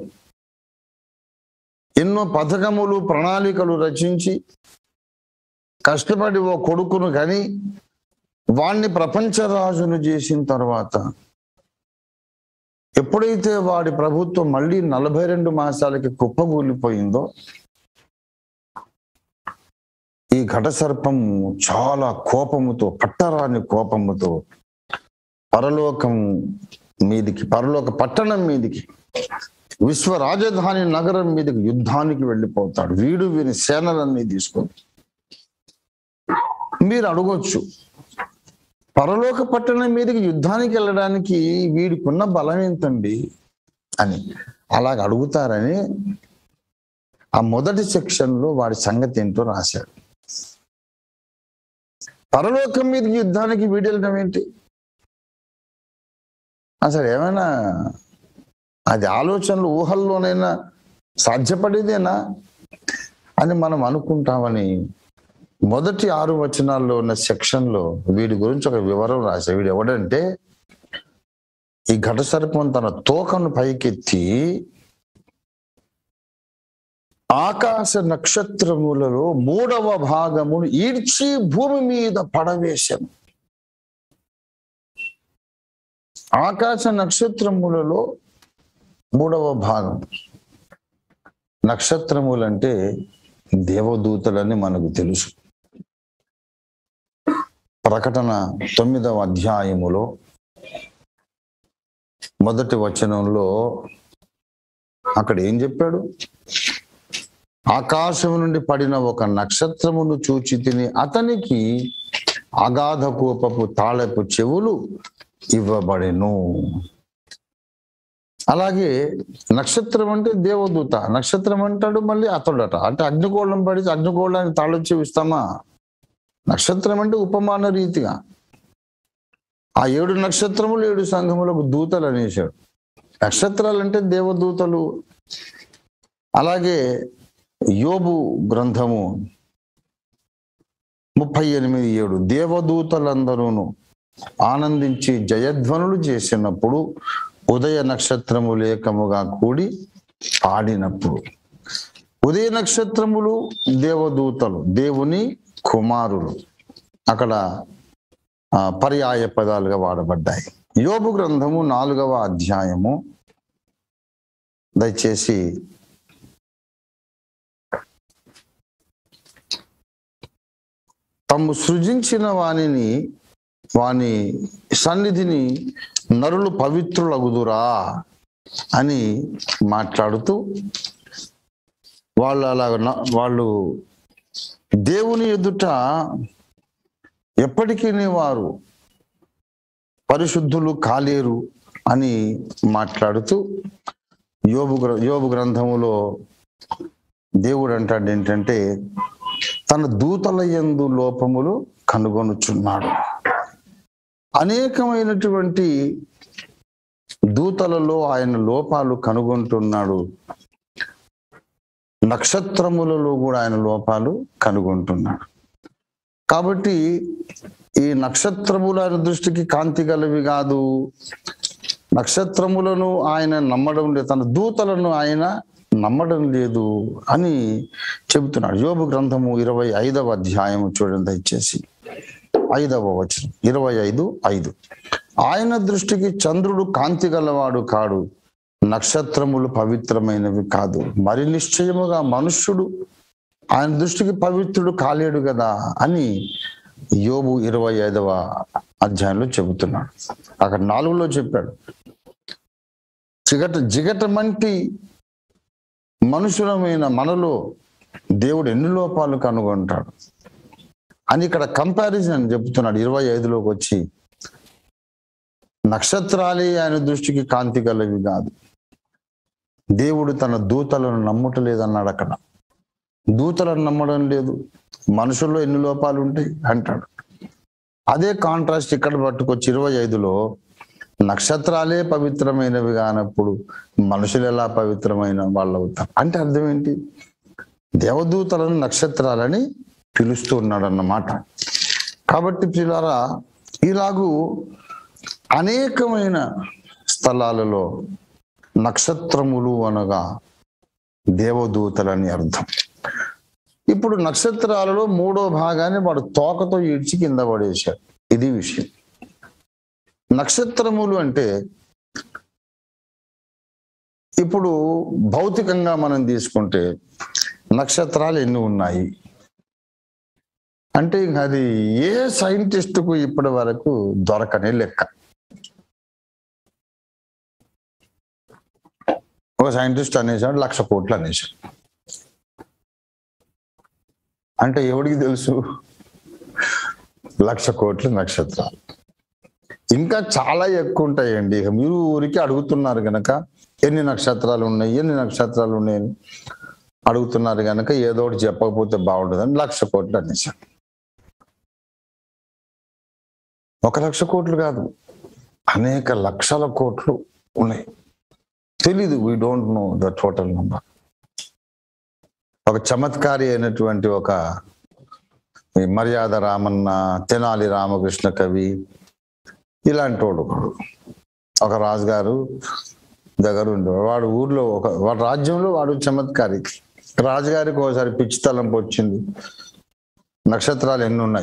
ఎన్నో పథకములు ప్రణాళికలు రచించి కష్టపడి ఓ కొడుకును కని వాణ్ణి ప్రపంచ రాజును చేసిన తర్వాత ఎప్పుడైతే వాడి ప్రభుత్వం మళ్ళీ నలభై రెండు మాసాలకి కుప్పగూలిపోయిందో ఈ ఘటసర్పము చాలా కోపముతో పట్టరాని కోపముతో పరలోకం మీదికి పరలోక పట్టణం మీదికి విశ్వ రాజధాని నగరం మీదకి యుద్ధానికి వెళ్ళిపోతాడు వీడు వీరి సేనలన్నీ తీసుకొని మీరు అడగొచ్చు పరలోక పట్టణం మీదకి యుద్ధానికి వెళ్ళడానికి వీడికున్న బలం ఏంతండి అని అలాగ అడుగుతారని ఆ మొదటి సెక్షన్ లో వాడి సంగతి ఏంటో రాశాడు పరలోకం మీదకి యుద్ధానికి వీడెళ్ళడం ఏంటి అసలు ఏమైనా అది ఆలోచనలు ఊహల్లోనైనా సాధ్యపడేదేనా అని మనం అనుకుంటామని మొదటి ఆరు వచనాల్లో ఉన్న సెక్షన్ లో వీడి గురించి ఒక వివరం రాశా వీడు ఎవడంటే ఈ ఘట సర్పం తన తోకను పైకెత్తి ఆకాశ నక్షత్రములలో మూడవ భాగమును ఈడ్చి భూమి మీద పడవేశాను ఆకాశ నక్షత్రములలో మూడవ భాగం నక్షత్రములంటే దేవదూతలని మనకు తెలుసు ప్రకటన తొమ్మిదవ అధ్యాయములో మొదటి వచనంలో అక్కడ ఏం చెప్పాడు ఆకాశం నుండి పడిన ఒక నక్షత్రమును చూచి తిని అతనికి అగాధ కూపపు తాళపు చెవులు ఇవ్వబడెను అలాగే నక్షత్రం అంటే దేవదూత నక్షత్రం అంటాడు మళ్ళీ అతడట అంటే అగ్నిగోళం పడి అగ్నిగోళాన్ని తాళం చెవి ఇస్తామా నక్షత్రం అంటే ఉపమాన రీతిగా ఆ ఏడు నక్షత్రములు ఏడు సంఘములకు దూతలు అనేసాడు నక్షత్రాలు అంటే దేవదూతలు అలాగే యోబు గ్రంథము ముప్పై ఎనిమిది ఏడు దేవదూతలందరూను ఆనందించి జయధ్వనులు చేసినప్పుడు ఉదయ నక్షత్రము లేకముగా కూడి ఆడినప్పుడు ఉదయ నక్షత్రములు దేవదూతలు దేవుని కుమారులు అక్కడ ఆ, పర్యాయ పదాలుగా వాడబడ్డాయి యోబు గ్రంథము నాలుగవ అధ్యాయము దయచేసి తాము సృజించిన వానిని వాని సన్నిధిని నరులు పవిత్రులగుదురా అని మాట్లాడుతూ వాళ్ళు అలా వాళ్ళు దేవుని ఎదుట ఎప్పటికీ వారు పరిశుద్ధులు కాలేరు అని మాట్లాడుతూ యోబు గ్ర యోబు గ్రంథములో దేవుడు అంటాడు ఏంటంటే తన దూతల యందు లోపములు కనుగొనుచున్నాడు అనేకమైనటువంటి దూతలలో ఆయన లోపాలు కనుగొంటున్నాడు నక్షత్రములలో కూడా ఆయన లోపాలు కనుగొంటున్నాడు కాబట్టి ఈ నక్షత్రములు ఆయన దృష్టికి కాంతి గలవి కాదు నక్షత్రములను ఆయన నమ్మడం లేదు తన దూతలను ఆయన నమ్మడం లేదు అని చెబుతున్నాడు యోబు గ్రంథము ఇరవై ఐదవ అధ్యాయము చూడండి దయచేసి ఐదవ వచనం ఇరవై ఐదు ఐదు ఆయన దృష్టికి చంద్రుడు కాంతి గలవాడు కాడు నక్షత్రములు పవిత్రమైనవి కాదు మరి నిశ్చయముగా మనుష్యుడు ఆయన దృష్టికి పవిత్రుడు కాలేడు కదా అని యోబు ఇరవై ఐదవ అధ్యాయంలో చెబుతున్నాడు అక్కడ నాలుగులో చెప్పాడు జిగట జిగటమంటి మనుషులమైన మనలో దేవుడు ఎన్ని లోపాలు కనుగొంటాడు అని ఇక్కడ కంపారిజన్ అని చెప్తున్నాడు ఇరవై ఐదులోకి వచ్చి నక్షత్రాలే ఆయన దృష్టికి కాంతి గలవి కాదు దేవుడు తన దూతలను నమ్ముటలేదన్నాడు అక్కడ దూతలను నమ్మడం లేదు మనుషుల్లో ఎన్ని లోపాలు ఉంటాయి అంటాడు అదే కాంట్రాస్ట్ ఇక్కడ పట్టుకొచ్చి ఇరవై ఐదులో నక్షత్రాలే పవిత్రమైనవి కానప్పుడు మనుషులు ఎలా పవిత్రమైన వాళ్ళు అవుతారు అంటే అర్థం ఏంటి దేవదూతలను నక్షత్రాలని పిలుస్తూ ఉన్నాడు అన్నమాట కాబట్టి పిల్లరా ఇలాగూ అనేకమైన స్థలాలలో నక్షత్రములు అనగా దేవదూతలని అర్థం ఇప్పుడు నక్షత్రాలలో మూడో భాగాన్ని వాడు తోకతో ఈడ్చి కింద పడేశాడు ఇది విషయం నక్షత్రములు అంటే ఇప్పుడు భౌతికంగా మనం తీసుకుంటే నక్షత్రాలు ఎన్ని ఉన్నాయి అంటే ఇంక అది ఏ సైంటిస్టుకు ఇప్పటి వరకు దొరకని లెక్క ఒక సైంటిస్ట్ అనేసాడు లక్ష కోట్లు అనేసాడు అంటే ఎవడికి తెలుసు లక్ష కోట్లు నక్షత్రాలు ఇంకా చాలా ఎక్కువ ఉంటాయండి ఇక మీరు ఊరికి అడుగుతున్నారు కనుక ఎన్ని నక్షత్రాలు ఉన్నాయి ఎన్ని నక్షత్రాలు ఉన్నాయని అడుగుతున్నారు కనుక ఏదో ఒకటి చెప్పకపోతే బాగుంటుందని లక్ష కోట్లు అనేసాడు ఒక లక్ష కోట్లు కాదు అనేక లక్షల కోట్లు ఉన్నాయి తెలీదు we don't know the total number ఒక చమత్కారి అయినటువంటి ఒక ఈ మర్యాద రామన్న తెనాలి రామకృష్ణ కవి ఇలాంటి వాడు ఒకడు ఒక రాజుగారు దగ్గర ఉండేవాడు వాడు ఊర్లో ఒక వాడు రాజ్యంలో వాడు చమత్కారి రాజుగారికి ఒకసారి పిచ్చి తలంపు వచ్చింది నక్షత్రాలు ఎన్ని ఉన్నాయి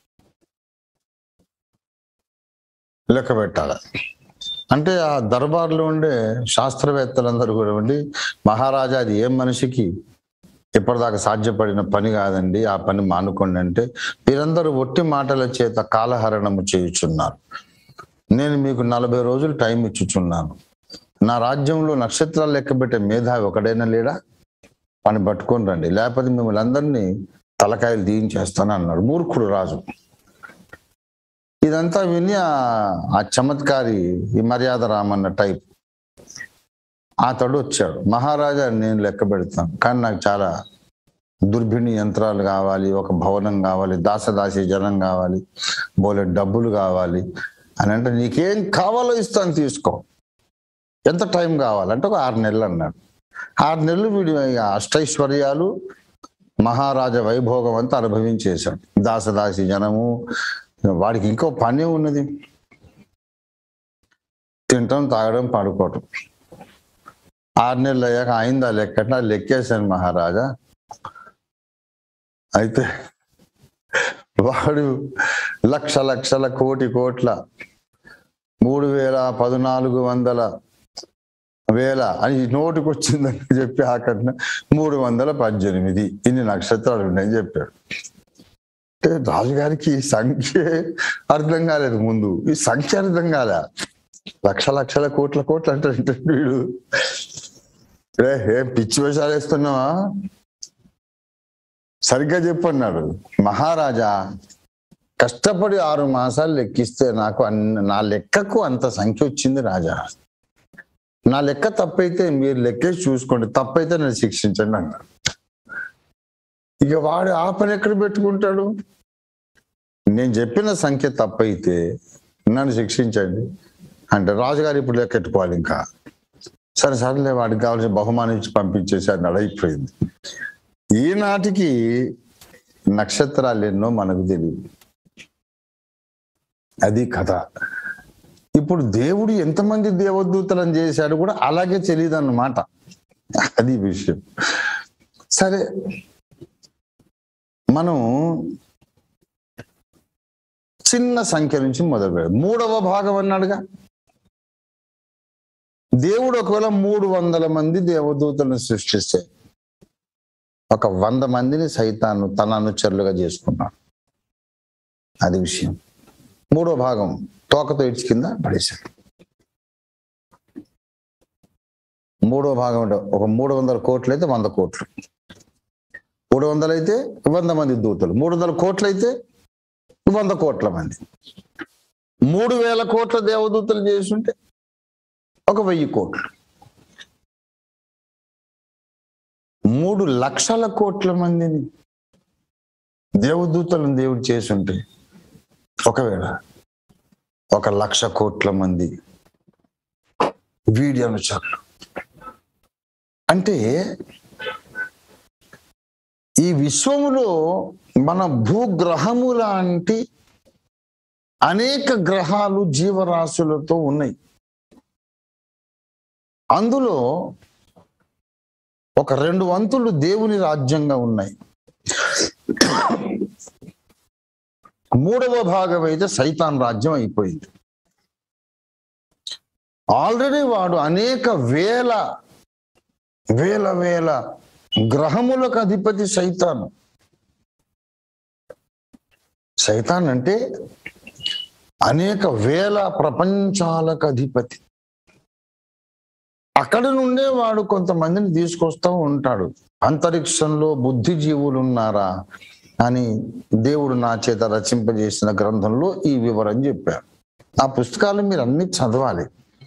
లెక్క పెట్టాలి అంటే ఆ దర్బార్లో ఉండే శాస్త్రవేత్తలందరూ కూడా ఉండి మహారాజా అది ఏం మనిషికి ఇప్పటిదాకా సాధ్యపడిన పని కాదండి ఆ పని మానుకోండి అంటే మీరందరూ ఒట్టి మాటల చేత కాలహరణము చేయుచున్నారు నేను మీకు నలభై రోజులు టైం ఇచ్చుచున్నాను నా రాజ్యంలో నక్షత్రాలు లెక్క పెట్టే మేధావి ఒకడైనా లేడా పని పట్టుకొని రండి లేకపోతే మిమ్మల్ని అందరినీ తలకాయలు దీయించేస్తాను అన్నాడు మూర్ఖుడు రాజు ఇదంతా విని ఆ- ఆ చమత్కారి ఈ మర్యాద రామన్న టైప్ అతడు వచ్చాడు మహారాజా నేను లెక్క పెడతాను కానీ నాకు చాలా దుర్భిణి యంత్రాలు కావాలి ఒక భవనం కావాలి దాసదాసి జనం కావాలి బోలే డబ్బులు కావాలి అని అంటే నీకేం కావాలో ఇస్తాను తీసుకో ఎంత టైం కావాలంటే ఒక ఆరు నెలలు అన్నాడు ఆరు నెలలు వీడి అష్టైశ్వర్యాలు మహారాజా వైభోగం అంతా అనుభవించేశాడు దాసదాసి జనము వాడికి ఇంకో పని ఉన్నది తినటం తాగడం పడుకోవటం ఆరు నెలలు అయ్యాక అయిందా లెక్కట లెక్కేశాను మహారాజా అయితే వాడు లక్ష లక్షల కోటి కోట్ల మూడు వేల పద్నాలుగు వందల వేల అని నోటికి వచ్చిందని చెప్పి ఆకట్న మూడు వందల పద్దెనిమిది ఇన్ని నక్షత్రాలు ఉన్నాయని చెప్పాడు అంటే రాజుగారికి ఈ సంఖ్య అర్థం కాలేదు ముందు ఈ సంఖ్య అర్థం కాలే లక్ష లక్షల కోట్ల కోట్లు అంటే వీడు రే ఏం పిచ్చి వేషాలు వేస్తున్నావా సరిగ్గా చెప్పన్నాడు మహారాజా కష్టపడి ఆరు మాసాలు లెక్కిస్తే నాకు అన్ని నా లెక్కకు అంత సంఖ్య వచ్చింది రాజా నా లెక్క తప్పైతే మీరు లెక్కేసి చూసుకోండి తప్పైతే నన్ను శిక్షించండి అన్నాడు ఇక వాడు ఆ పని ఎక్కడ పెట్టుకుంటాడు నేను చెప్పిన సంఖ్య తప్పైతే నన్ను శిక్షించండి అంటే రాజుగారు ఇప్పుడు లెక్కెట్టుకోవాలి ఇంకా సరే సరేలే వాడికి కావాల్సిన బహుమానం ఇచ్చి పంపించేసి అది నడైపోయింది ఈనాటికి నక్షత్రాలు ఎన్నో మనకు తెలియదు అది కథ ఇప్పుడు దేవుడు ఎంతమంది దేవదూతలను చేశాడు కూడా అలాగే తెలియదు అన్నమాట అది విషయం సరే మనం చిన్న సంఖ్య నుంచి మొదలు పెడదాం మూడవ భాగం అన్నాడుగా దేవుడు ఒకవేళ మూడు వందల మంది దేవదూతలను సృష్టిస్తే ఒక వంద మందిని సైతాను తన అనుచరులుగా చేసుకున్నాడు అది విషయం మూడో భాగం తోకతో ఇడ్చి కింద పడేశాడు మూడో భాగం అంటే ఒక మూడు వందల కోట్లు అయితే వంద కోట్లు మూడు వందలు అయితే వంద మంది దూతలు మూడు వందల కోట్లు అయితే వంద కోట్ల మంది మూడు వేల కోట్ల దేవదూతలు చేస్తుంటే ఒక వెయ్యి కోట్లు మూడు లక్షల కోట్ల మందిని దేవదూతలను దేవుడు చేసుంటే ఒకవేళ ఒక లక్ష కోట్ల మంది వీడి అనుచరులు అంటే ఈ విశ్వములో మన భూగ్రహము లాంటి అనేక గ్రహాలు జీవరాశులతో ఉన్నాయి అందులో ఒక రెండు వంతులు దేవుని రాజ్యంగా ఉన్నాయి మూడవ భాగం అయితే సైతాన్ రాజ్యం అయిపోయింది ఆల్రెడీ వాడు అనేక వేల వేల వేల గ్రహములకు అధిపతి సైతాను సైతాన్ అంటే అనేక వేల ప్రపంచాలకు అధిపతి అక్కడ నుండే వాడు కొంతమందిని తీసుకొస్తూ ఉంటాడు అంతరిక్షంలో బుద్ధిజీవులు ఉన్నారా అని దేవుడు నా చేత రచింపజేసిన గ్రంథంలో ఈ వివరం చెప్పారు ఆ పుస్తకాలు మీరు అన్ని చదవాలి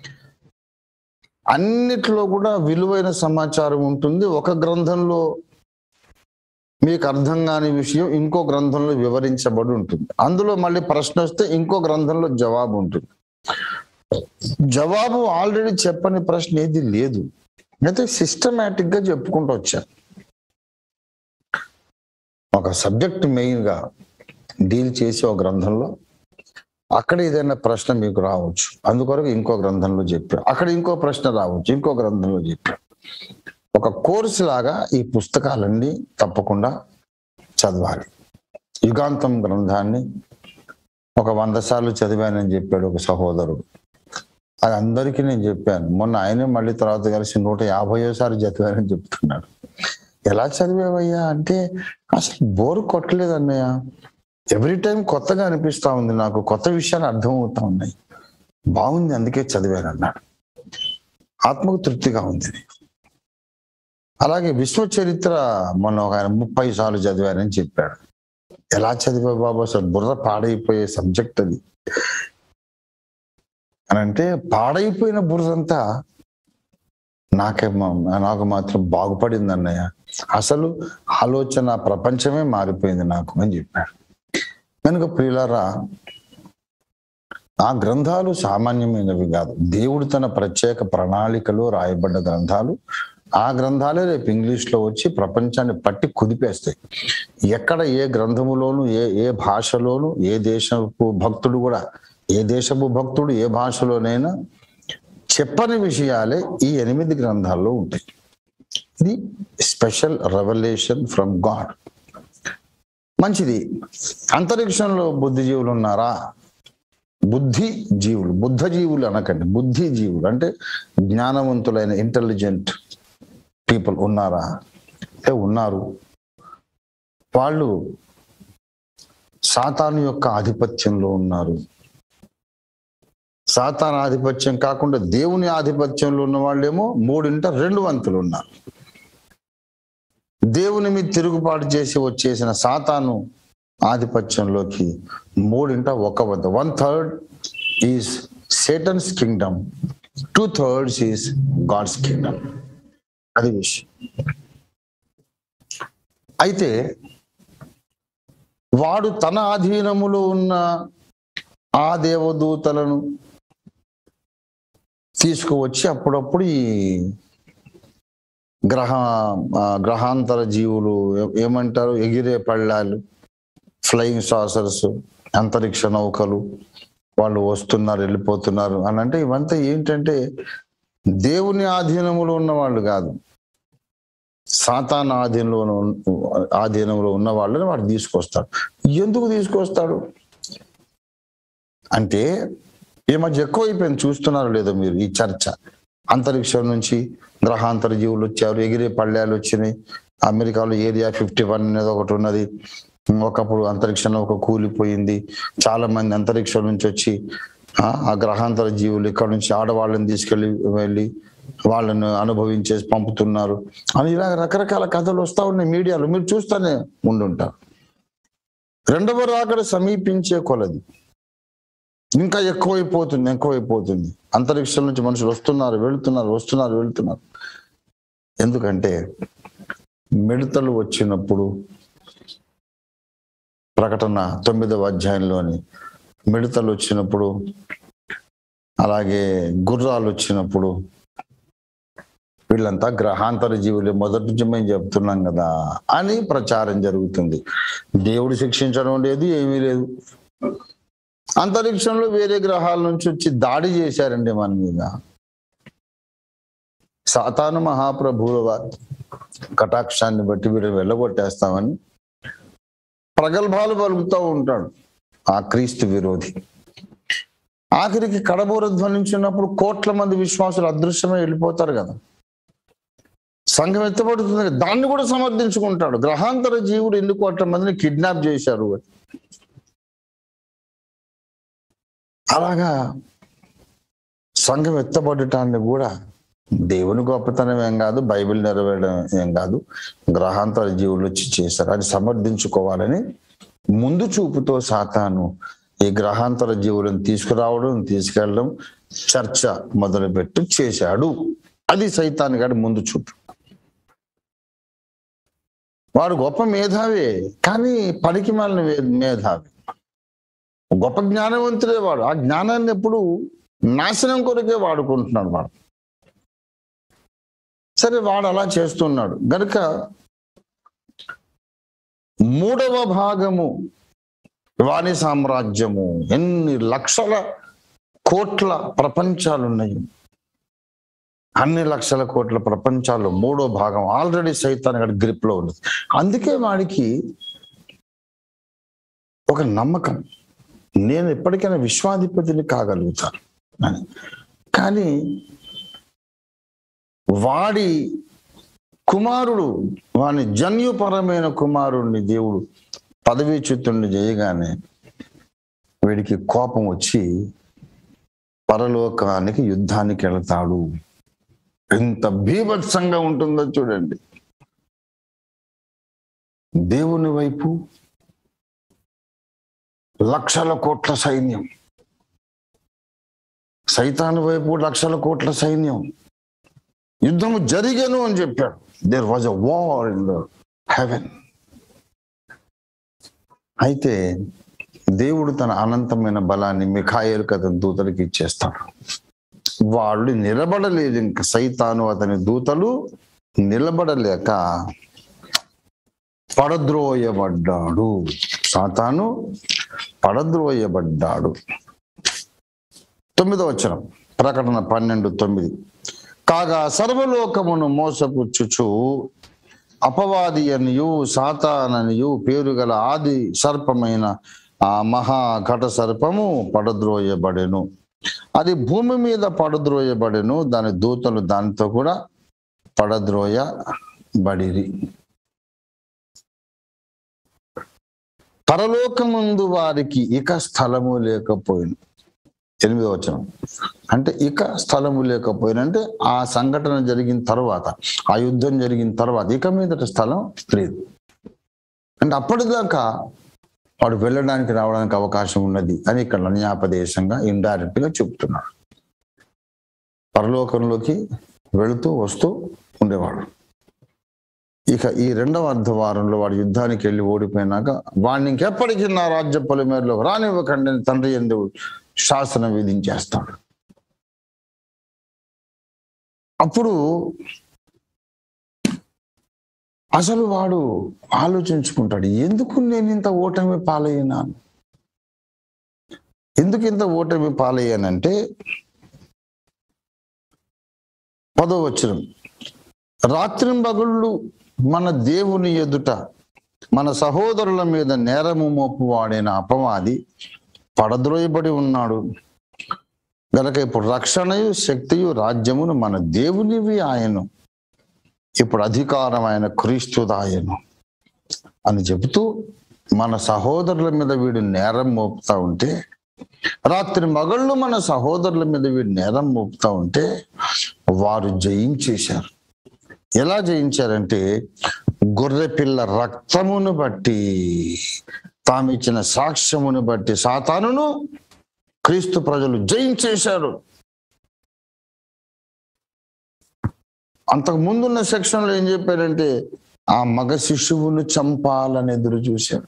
అన్నిట్లో కూడా విలువైన సమాచారం ఉంటుంది ఒక గ్రంథంలో మీకు అర్థం కాని విషయం ఇంకో గ్రంథంలో వివరించబడి ఉంటుంది అందులో మళ్ళీ ప్రశ్న వస్తే ఇంకో గ్రంథంలో జవాబు ఉంటుంది జవాబు ఆల్రెడీ చెప్పని ప్రశ్న ఏది లేదు అయితే సిస్టమేటిక్ గా చెప్పుకుంటూ వచ్చాను ఒక సబ్జెక్ట్ మెయిన్ గా డీల్ చేసి ఒక గ్రంథంలో అక్కడ ఏదైనా ప్రశ్న మీకు రావచ్చు అందుకొరకు ఇంకో గ్రంథంలో చెప్పా అక్కడ ఇంకో ప్రశ్న రావచ్చు ఇంకో గ్రంథంలో చెప్పా ఒక కోర్సు లాగా ఈ పుస్తకాలన్నీ తప్పకుండా చదవాలి యుగాంతం గ్రంథాన్ని ఒక వంద సార్లు చదివానని చెప్పాడు ఒక సహోదరుడు అది అందరికీ నేను చెప్పాను మొన్న ఆయనే మళ్ళీ తర్వాత కలిసి నూట యాభైయోసారి చదివానని చెప్తున్నాడు ఎలా చదివావయ్యా అంటే అసలు బోరు కొట్టలేదు అన్నయ్య ఎవ్రీ టైం కొత్తగా అనిపిస్తా ఉంది నాకు కొత్త విషయాలు అర్థం అవుతా ఉన్నాయి బాగుంది అందుకే చదివాను అన్నాడు ఆత్మకు తృప్తిగా ఉంది అలాగే విశ్వ చరిత్ర మొన్న ఒక ఆయన ముప్పై సార్లు చదివానని చెప్పాడు ఎలా చదివా బాబు అసలు బుర్ర పాడైపోయే సబ్జెక్ట్ అది అని అంటే పాడైపోయిన బుర్రంతా నాకే మా- నాకు మాత్రం బాగుపడింది అన్నయ్య అసలు ఆలోచన ప్రపంచమే మారిపోయింది నాకు అని చెప్పాడు కనుక ప్రియులారా ఆ గ్రంథాలు సామాన్యమైనవి కాదు దేవుడు తన ప్రత్యేక ప్రణాళికలో రాయబడ్డ గ్రంథాలు ఆ గ్రంథాలే రేపు ఇంగ్లీష్ లో వచ్చి ప్రపంచాన్ని పట్టి కుదిపేస్తాయి ఎక్కడ ఏ గ్రంథములోను ఏ ఏ భాషలోను ఏ దేశపు భక్తుడు కూడా ఏ దేశపు భక్తుడు ఏ భాషలోనైనా చెప్పని విషయాలే ఈ ఎనిమిది గ్రంథాల్లో ఉంటాయి ఇది స్పెషల్ రెవల్యూషన్ ఫ్రమ్ గాడ్ మంచిది అంతరిక్షంలో బుద్ధిజీవులు ఉన్నారా బుద్ధి జీవులు బుద్ధ జీవులు అనకండి బుద్ధి జీవులు అంటే జ్ఞానవంతులైన ఇంటెలిజెంట్ పీపుల్ ఉన్నారా అంటే ఉన్నారు వాళ్ళు సాతాను యొక్క ఆధిపత్యంలో ఉన్నారు సాతాన్ ఆధిపత్యం కాకుండా దేవుని ఆధిపత్యంలో ఉన్న వాళ్ళేమో మూడింట రెండు వంతులు ఉన్నారు దేవుని మీద తిరుగుబాటు చేసి వచ్చేసిన సాతాను ఆధిపత్యంలోకి మూడింట ఒక వంత one third is Satan's kingdom two thirds is God's kingdom అది విషయం అయితే వాడు తన ఆధీనములో ఉన్న ఆ దేవదూతలను తీసుకువచ్చి అప్పుడప్పుడు ఈ గ్రహ ఆ, గ్రహాంతర జీవులు ఏ- ఏమంటారు ఎగిరే పళ్ళాలు ఫ్లయింగ్ సాసర్స్ అంతరిక్ష నౌకలు వాళ్ళు వస్తున్నారు వెళ్ళిపోతున్నారు అని అంటే ఇవంతా ఏంటంటే దేవుని ఆధీనములో ఉన్న వాళ్ళు కాదు సాతాన్ ఆధీనంలో ఉన్న- ఆధీనంలో ఉన్న వాళ్ళని వాడు తీసుకొస్తాడు ఎందుకు తీసుకొస్తాడు అంటే ఈ మధ్య ఎక్కువైపోయింది చూస్తున్నారు లేదో మీరు ఈ చర్చ అంతరిక్షం నుంచి గ్రహాంతర జీవులు వచ్చారు ఎగిరే పళ్ళాలు వచ్చినాయి అమెరికాలో ఏరియా ఫిఫ్టీ వన్ అనేది ఒకటి ఉన్నది ఒకప్పుడు అంతరిక్షంలో ఒక కూలిపోయింది చాలా మంది అంతరిక్షం నుంచి వచ్చి ఆ, ఆ గ్రహాంతర జీవులు ఇక్కడ నుంచి ఆడవాళ్ళని తీసుకెళ్లి వెళ్ళి వాళ్ళను అనుభవించేసి పంపుతున్నారు అని ఇలా రకరకాల కథలు వస్తా ఉన్నాయి మీడియాలో మీరు చూస్తూనే ఉండుంటారు రెండవ రాకడ సమీపించే కొలది ఇంకా ఎక్కువైపోతుంది ఎక్కువైపోతుంది అంతరిక్షం నుంచి మనుషులు వస్తున్నారు వెళ్తున్నారు వస్తున్నారు వెళ్తున్నారు ఎందుకంటే మిడతలు వచ్చినప్పుడు ప్రకటన తొమ్మిదవ అధ్యాయంలోని మిడతలు వచ్చినప్పుడు అలాగే గుర్రాలు వచ్చినప్పుడు వీళ్ళంతా గ్రహాంతర జీవులు మొదటి నుంచి మేము చెప్తున్నాం కదా అని ప్రచారం జరుగుతుంది దేవుడు శిక్షించడం లేదు ఏమీ లేదు అంతరిక్షంలో వేరే గ్రహాల నుంచి వచ్చి దాడి చేశారండి మన మీద సాతాను మహాప్రభువుల వారి కటాక్షాన్ని బట్టి వీరు వెళ్ళగొట్టేస్తామని ప్రగల్భాలు పలుకుతూ ఉంటాడు ఆ క్రీస్తు విరోధి ఆఖరికి కడబోర ధ్వనించినప్పుడు కోట్ల మంది విశ్వాసులు అదృశ్యమై వెళ్ళిపోతారు కదా సంఘం ఎత్తబడుతుంది కదా, దాన్ని కూడా సమర్థించుకుంటాడు గ్రహాంతర జీవుడు ఎన్ని కోట్ల మందిని కిడ్నాప్ చేశారు అని. అలాగా సంఘం ఎత్తబడటాన్ని కూడా దేవుని గొప్పతనం ఏం కాదు బైబిల్ నెరవేరడం ఏం కాదు గ్రహాంతర జీవులు వచ్చి చేశారు అది సమర్థించుకోవాలని ముందు చూపుతో సాతాను ఈ గ్రహాంతర జీవులను తీసుకురావడం తీసుకెళ్ళడం చర్చ మొదలుపెట్టి చేశాడు అది సైతాన్ గారి ముందు చూపు వాడు గొప్ప మేధావే కానీ పనికి మాలిన వే- మేధావి గొప్ప జ్ఞానవంతుడే వాడు ఆ జ్ఞానాన్ని ఎప్పుడు నాశనం కొరకే వాడుకుంటున్నాడు వాడు సరే వాడు అలా చేస్తున్నాడు గనుక మూడవ భాగము వాణి సామ్రాజ్యము ఎన్ని లక్షల కోట్ల ప్రపంచాలు ఉన్నాయి అన్ని లక్షల కోట్ల ప్రపంచాల్లో మూడో భాగం ఆల్రెడీ సైతాన్ గడి గ్రిప్ లో ఉంది అందుకే వాడికి ఒక నమ్మకం నేను ఎప్పటికైనా విశ్వాధిపతిని కాగలుగుతాను అని కానీ వాడి కుమారుడు వాని జన్యుపరమైన కుమారుణ్ణి దేవుడు పదవీచ్యుతుణ్ణి చేయగానే వీడికి కోపం వచ్చి పరలోకానికి యుద్ధానికి వెళతాడు ఎంత భీభత్సంగా ఉంటుందో చూడండి దేవుని వైపు లక్షల కోట్ల సైన్యం సైతాను వైపు లక్షల కోట్ల సైన్యం యుద్ధము జరిగను అని చెప్పాడు there was a war in the heaven అయితే దేవుడు తన అనంతమైన బలాన్ని మిఖాయేలుకు అతని దూతలకి ఇచ్చేస్తాడు వాళ్ళు నిలబడలేదు ఇంకా సైతాను అతని దూతలు నిలబడలేక పడద్రోయబడ్డాడు సాతాను పడద్రోయబడ్డాడు తొమ్మిదో వచనం ప్రకటన పన్నెండు తొమ్మిది కాగా సర్వలోకమును మోసపుచ్చుచు అపవాది అనియు సాతాననియు పేరు గల ఆది సర్పమైన ఆ మహా ఘట సర్పము పడద్రోయబడెను అది భూమి మీద పడద్రోయబడెను దాని దూతలు దానితో కూడా పడద్రోయబడిరి పరలోకముందు వారికి ఇక స్థలము లేకపోయింది ఎనిమిదో వచనం అంటే ఇక స్థలము లేకపోయినంటే ఆ సంఘటన జరిగిన తర్వాత ఆ యుద్ధం జరిగిన తర్వాత ఇక మీదట స్థలం లేదు అంటే అప్పటిదాకా వాడు వెళ్ళడానికి రావడానికి అవకాశం ఉన్నది అని ఇక్కడ న్యాపదేశంగా ఇండైరెక్ట్ గా చెప్తున్నాడు పరలోకంలోకి వెళుతూ వస్తూ ఉండేవాడు ఇక ఈ రెండవ అర్ధవారంలో వాడు యుద్ధానికి వెళ్ళి ఓడిపోయినాక వాడిని ఇంకెప్పటికీ నా రాజ్య పొలిమేరలో రానివ్వకండి అని తండ్రి ఎందుకు శాసనం విధించేస్తాడు అప్పుడు అసలు వాడు ఆలోచించుకుంటాడు ఎందుకు నేను ఇంత ఓటమి పాలయ్యాను ఎందుకు ఇంత ఓటమి పాలయ్యానంటే పదో వచనం రాత్రింబగళ్ళు మన దేవుని ఎదుట మన సహోదరుల మీద నేరము మోపు వాడిన అపవాది పడద్రోయబడి ఉన్నాడు గనక ఇప్పుడు రక్షణయు శక్తియు రాజ్యమును మన దేవునివి ఆయను ఇప్పుడు అధికారం ఆయన క్రీస్తుదాయను అని చెబుతూ మన సహోదరుల మీద వీడు నేరం మోపుతా ఉంటే రాత్రి మగళ్ళు మన సహోదరుల మీద వీడు నేరం మోపుతా ఉంటే వారు జయించేశారు ఎలా జయించారంటే గొర్రె పిల్ల రక్తమును బట్టి తాము ఇచ్చిన సాక్ష్యమును బట్టి సాతానును క్రీస్తు ప్రజలు జయించేశారు అంతకు ముందున్న సెక్షన్ లో ఏం చెప్పారంటే ఆ మగ శిశువును చంపాలని ఎదురు చూశాడు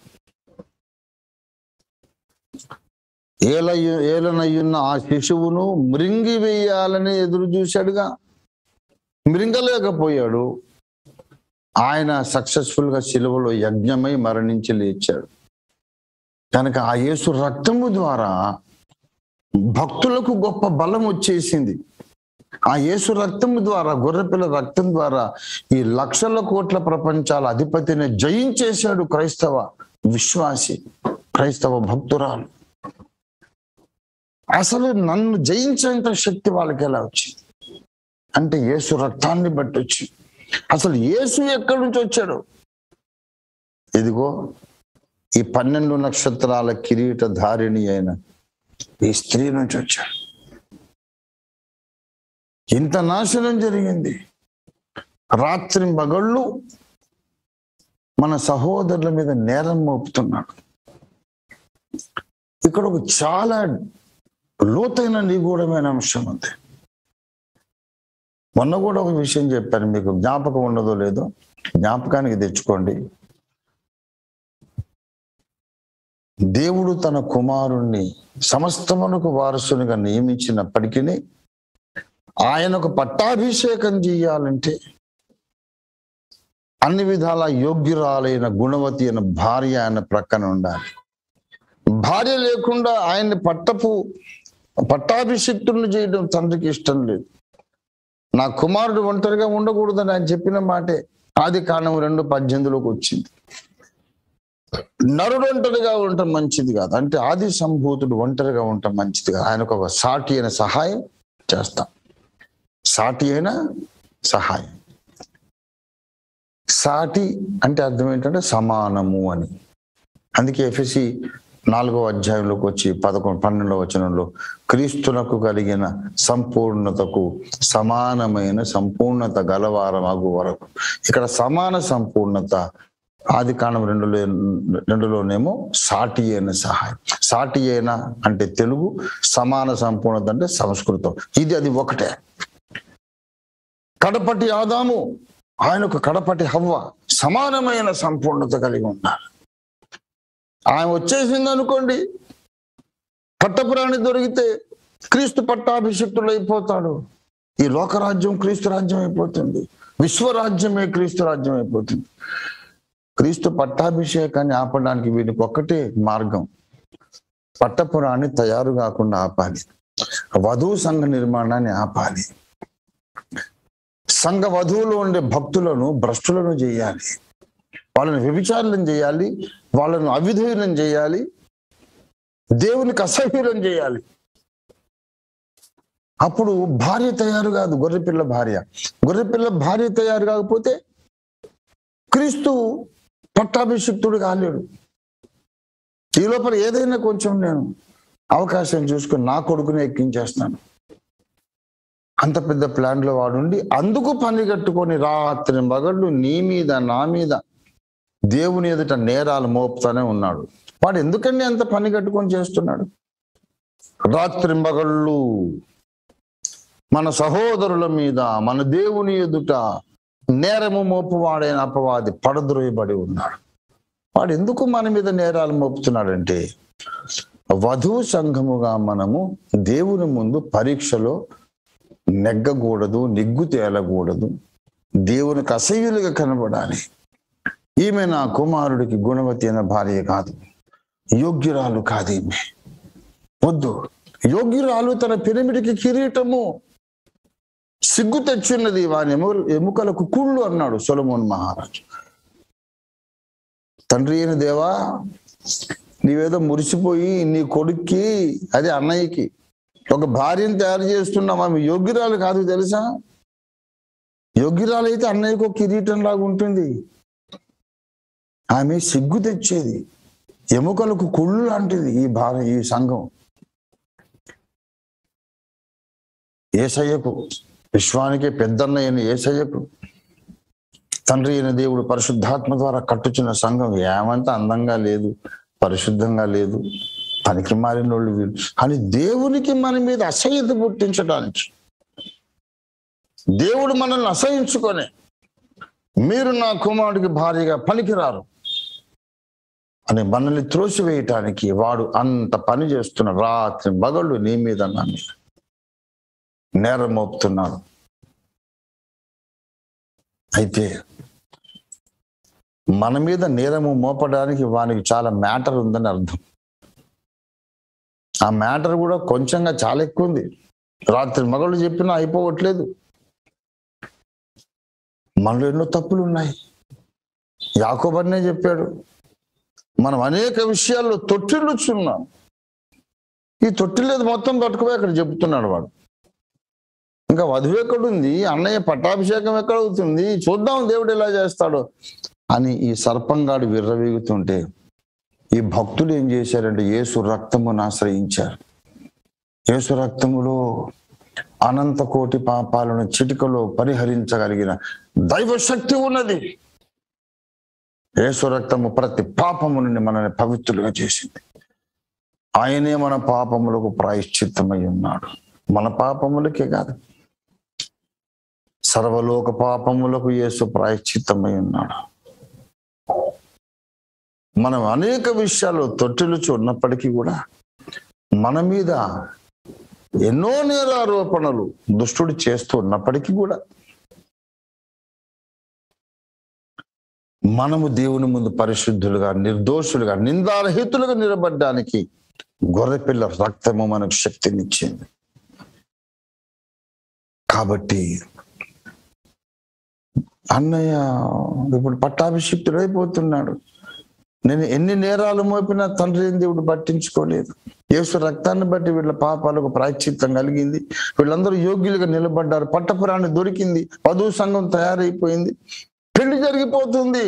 ఏల ఏలనయ్యున్న ఆ శిశువును మృంగి వేయాలని ఎదురు చూశాడుగా మృంగలేకపోయాడు ఆయన సక్సెస్ఫుల్ గా సిలువలో యజ్ఞమై మరణించి లేచాడు కనుక ఆ యేసు రక్తము ద్వారా భక్తులకు గొప్ప బలం వచ్చేసింది ఆ యేసు రక్తము ద్వారా గొర్రెపిల్ల రక్తం ద్వారా ఈ లక్షల కోట్ల ప్రపంచాల అధిపతిని జయించేశాడు క్రైస్తవ విశ్వాసి క్రైస్తవ భక్తురాలు అసలు నన్ను జయించేంత శక్తి వాళ్ళకి ఎలా వచ్చింది అంటే యేసు రక్తాన్ని బట్టి వచ్చి అసలు యేసు ఎక్కడి నుంచి వచ్చాడు ఇదిగో ఈ పన్నెండు నక్షత్రాల కిరీట ధారిణి అయిన ఈ స్త్రీ నుంచి వచ్చాడు ఇంత నాశనం జరిగింది రాత్రి మగళ్ళు మన సహోదరుల మీద నేరం మోపుతున్నాడు ఇక్కడ ఒక చాలా లోతైన నిగూఢమైన అంశం ఉంది మొన్న కూడా ఒక విషయం చెప్పాను మీకు జ్ఞాపకం ఉండదో లేదో జ్ఞాపకానికి తెచ్చుకోండి దేవుడు తన కుమారుణ్ణి సమస్తమునకు వారసునిగా నియమించినప్పటికీ ఆయనకు పట్టాభిషేకం చేయాలంటే అన్ని విధాల యోగ్యురాలైన గుణవతి అయిన భార్య ఆయన ప్రక్కన ఉండాలి భార్య లేకుండా ఆయన్ని పట్టపు పట్టాభిషిక్తుని చేయడం తండ్రికి ఇష్టం లేదు నా కుమారుడు ఒంటరిగా ఉండకూడదని ఆయన చెప్పిన మాటే ఆది కాండం రెండు పద్దెనిమిదిలోకి వచ్చింది నరుడు ఒంటరిగా ఉండటం మంచిది కాదు అంటే ఆది సంభూతుడు ఒంటరిగా ఉండటం మంచిది కాదు ఆయనకు ఒక సాటి అయిన సహాయం చేస్తాం సాటి అయిన సహాయం సాటి అంటే అర్థం ఏంటంటే సమానము అని అందుకే ఎఫ్ఎసి నాలుగో అధ్యాయంలోకి వచ్చి పదకొండు పన్నెండవ వచనంలో క్రీస్తునకు కలిగిన సంపూర్ణతకు సమానమైన సంపూర్ణత గలవారమగు వరకు ఇక్కడ సమాన సంపూర్ణత ఆది కాండం రెండులో రెండులోనేమో సాటి అయిన సహాయం సాటి అయిన అంటే తెలుగు సమాన సంపూర్ణత అంటే సంస్కృతం ఇది అది ఒకటే కడపటి ఆదాము ఆయనకు కడపటి హవ్వ సమానమైన సంపూర్ణత కలిగి ఉన్నారు ఆయన వచ్చేసింది అనుకోండి పట్టపురాణి దొరికితే క్రీస్తు పట్టాభిషిక్తుడు అయిపోతాడు ఈ లోకరాజ్యం క్రీస్తు రాజ్యం అయిపోతుంది విశ్వరాజ్యమే క్రీస్తు రాజ్యం అయిపోతుంది క్రీస్తు పట్టాభిషేకాన్ని ఆపడానికి వీరికి ఒక్కటే మార్గం పట్టపురాన్ని తయారు కాకుండా ఆపాలి వధువు సంఘ నిర్మాణాన్ని ఆపాలి సంఘ వధువులో ఉండే భక్తులను భ్రష్టులను చేయాలి వాళ్ళని వ్యభిచారులను చేయాలి వాళ్ళను అవిధేయులను చేయాలి దేవునికి అసహ్యులను చేయాలి అప్పుడు భార్య తయారు కాదు గొర్రెపిల్ల భార్య గొర్రెపిల్ల భార్య తయారు కాకపోతే క్రీస్తు పట్టాభిషిక్తుడు కాలేడు ఈ లోపల ఏదైనా కొంచెం నేను అవకాశం చూసుకుని నా కొడుకుని ఎక్కించేస్తాను అంత పెద్ద ప్లాన్ లో వాడుండి అందుకు పని కట్టుకొని రాత్రి మగళ్ళు నీ మీద నా మీద దేవుని ఎదుట నేరాలు మోపుతానే ఉన్నాడు వాడు ఎందుకండి అంత పని కట్టుకొని చేస్తున్నాడు రాత్రి మగళ్ళు మన సహోదరుల మీద మన దేవుని ఎదుట నేరము మోపువాడైన అపవాది పడద్రోయబడి ఉన్నాడు వాడు ఎందుకు మన మీద నేరాలు మోపుతున్నాడంటే వధువు సంఘముగా మనము దేవుని ముందు పరీక్షలో నెగ్గకూడదు నిగ్గు తేలకూడదు దేవునికి అసహ్యులుగా కనబడాలి ఈమె నా కుమారుడికి గుణవతి అయిన భార్య కాదు యోగ్యురాలు కాదు ఈమె వద్దు యోగ్యురాలు తన పిరమిడికి కిరీటము సిగ్గు తెచ్చున్నది వాని ఎము ఎముకలకు కుళ్ళు అన్నాడు సొలమోన్ మహారాజు తండ్రి అయిన దేవా నీవేదో మురిసిపోయి నీ కొడుక్కి అదే అన్నయ్యకి ఒక భార్యను తయారు చేస్తున్నాం ఆమె యోగ్యురాలు కాదు తెలుసా యోగ్యురాలు అయితే అన్నయ్యకు ఒక కిరీటం లాగా ఉంటుంది ఆమె సిగ్గు తెచ్చేది ఎముకలకు కుళ్ళు లాంటిది ఈ భార్య ఈ సంఘం ఏసయ్యకు విశ్వానికి పెద్దన్నయ్యని ఏసయ్యకు తండ్రి అయిన దేవుడు పరిశుద్ధాత్మ ద్వారా కట్టుచున్న సంఘం ఏమంత అందంగా లేదు పరిశుద్ధంగా లేదు పనికి మారిన వాళ్ళు వీళ్ళు కానీ దేవునికి మన మీద అసహ్యత పుట్టించడానికి దేవుడు మనల్ని అసహించుకొని మీరు నా కుమారుడికి భారీగా పనికిరారు అని మనల్ని త్రోసివేయటానికి వాడు అంత పని చేస్తున్న రాత్రి మగళ్ళు నీ మీద నా మీద నేరం మోపుతున్నాడు అయితే మన మీద నేరము మోపడానికి వానికి చాలా మ్యాటర్ ఉందని అర్థం ఆ మ్యాటర్ కూడా కొంచెంగా చాలా ఎక్కువ ఉంది రాత్రి మగళ్ళు చెప్పినా అయిపోవట్లేదు మనలో ఎన్నో తప్పులు ఉన్నాయి యాకోబన్నే చెప్పాడు మనం అనేక విషయాల్లో తొట్టిల్లుచున్నాం ఈ తొట్టిల్లేదు మొత్తం పట్టుకుపోయి అక్కడ చెబుతున్నాడు వాడు ఇంకా వధువు ఎక్కడుంది అన్నయ్య పట్టాభిషేకం ఎక్కడ అవుతుంది చూద్దాం దేవుడు ఎలా చేస్తాడు అని ఈ సర్పంగాడు విర్రవీగుతుంటే ఈ భక్తులు ఏం చేశారంటే యేసు రక్తమును ఆశ్రయించారు యేసు రక్తములో అనంత కోటి పాపాలను చిటికలో పరిహరించగలిగిన దైవశక్తి ఉన్నది యేసు రక్తము ప్రతి పాపము నుండి మనల్ని పవిత్రులుగా చేసింది ఆయనే మన పాపములకు ప్రాయశ్చిత్తమై ఉన్నాడు మన పాపములకే కాదు సర్వలోక పాపములకు యేసు ప్రాయశ్చిత్తమై ఉన్నాడు మనం అనేక విషయాలు తొట్టిలుచు ఉన్నప్పటికీ కూడా మన మీద ఎన్నో నేరారోపణలు దుష్టుడు చేస్తూ ఉన్నప్పటికీ కూడా మనము దేవుని ముందు పరిశుద్ధులుగా నిర్దోషులుగా నిందారహితులుగా నిలబడ్డానికి గొర్రెపిల్ల రక్తము మనకు శక్తినిచ్చింది కాబట్టి అన్నయ్య ఇప్పుడు పట్టాభిషిక్తుడు అయిపోతున్నాడు నేను ఎన్ని నేరాలు మోపినా తండ్రి దేవుడు పట్టించుకోలేదు యేసు రక్తాన్ని బట్టి వీళ్ళ పాపాలకు ప్రాయశ్చిత్తం కలిగింది వీళ్ళందరూ యోగ్యులుగా నిలబడ్డారు పట్టపురాణి దొరికింది వధువు సంఘం తయారైపోయింది పెళ్లి జరిగిపోతుంది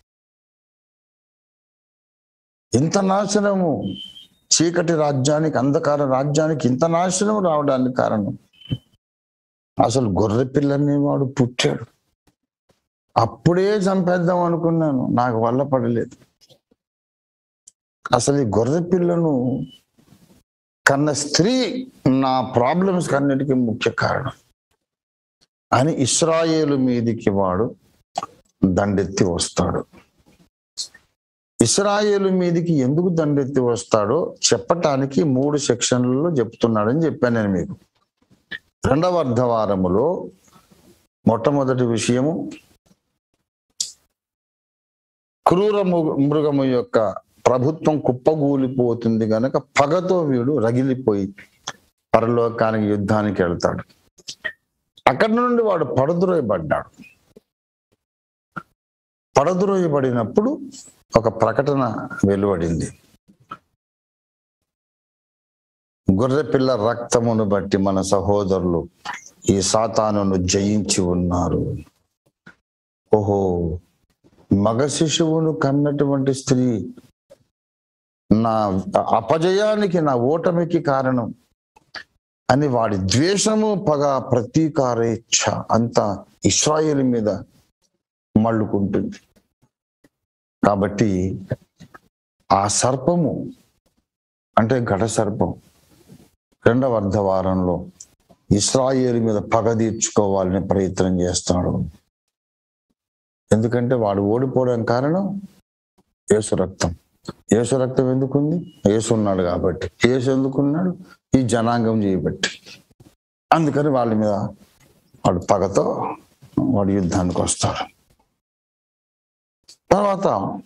ఇంత నాశనము చీకటి రాజ్యానికి అంధకార రాజ్యానికి ఇంత నాశనం రావడానికి కారణం అసలు గొర్రె పిల్లని వాడు పుట్టాడు అప్పుడే చంపేద్దాం అనుకున్నాను నాకు వల్ల పడలేదు అసలు ఈ గొర్రె పిల్లను కన్న స్త్రీ నా ప్రాబ్లమ్స్ అన్నిటికీ ముఖ్య కారణం అని ఇస్రాయేలు మీదికి వాడు దండెత్తి వస్తాడు ఇస్రాయేలు మీదికి ఎందుకు దండెత్తి వస్తాడో చెప్పటానికి మూడు సెక్షన్లలో చెప్తున్నాడని చెప్పాను నేను మీకు రెండవ అర్ధవారములో మొట్టమొదటి విషయము క్రూర మృగ- మృగము యొక్క ప్రభుత్వం కుప్పగూలిపోతుంది గనక పగతో వీడు రగిలిపోయి పరలోకానికి యుద్ధానికి వెళ్తాడు అక్కడి నుండి వాడు పడద్రోయబడ్డాడు పడద్రోయబడినప్పుడు ఒక ప్రకటన వెలువడింది గొర్రెపిల్ల రక్తమును బట్టి మన సహోదరులు ఈ సాతానును జయించి ఉన్నారు ఓహో మగ శిశువును కన్నటువంటి స్త్రీ నా అపజయానికి నా ఓటమికి కారణం అని వాడి ద్వేషము పగ ప్రతీకారేచ్ఛ అంతా ఇస్రాయేల్ మీద మళ్ళుకుంటుంది కాబట్టి ఆ సర్పము అంటే ఘట సర్పం రెండవ అర్ధవారంలో ఇస్రాయేల్ మీద పగ తీర్చుకోవాలని ప్రయత్నం చేస్తాడు ఎందుకంటే వాడు ఓడిపోవడం కారణం యేసు రక్తం యేసు రక్తం ఎందుకుంది యేసు ఉన్నాడు కాబట్టి యేసు ఎందుకున్నాడు ఈ జనాంగం చేయబట్టి అందుకని వాళ్ళ మీద వాడు పగతో వాడు యుద్ధానికి వస్తాడు తర్వాత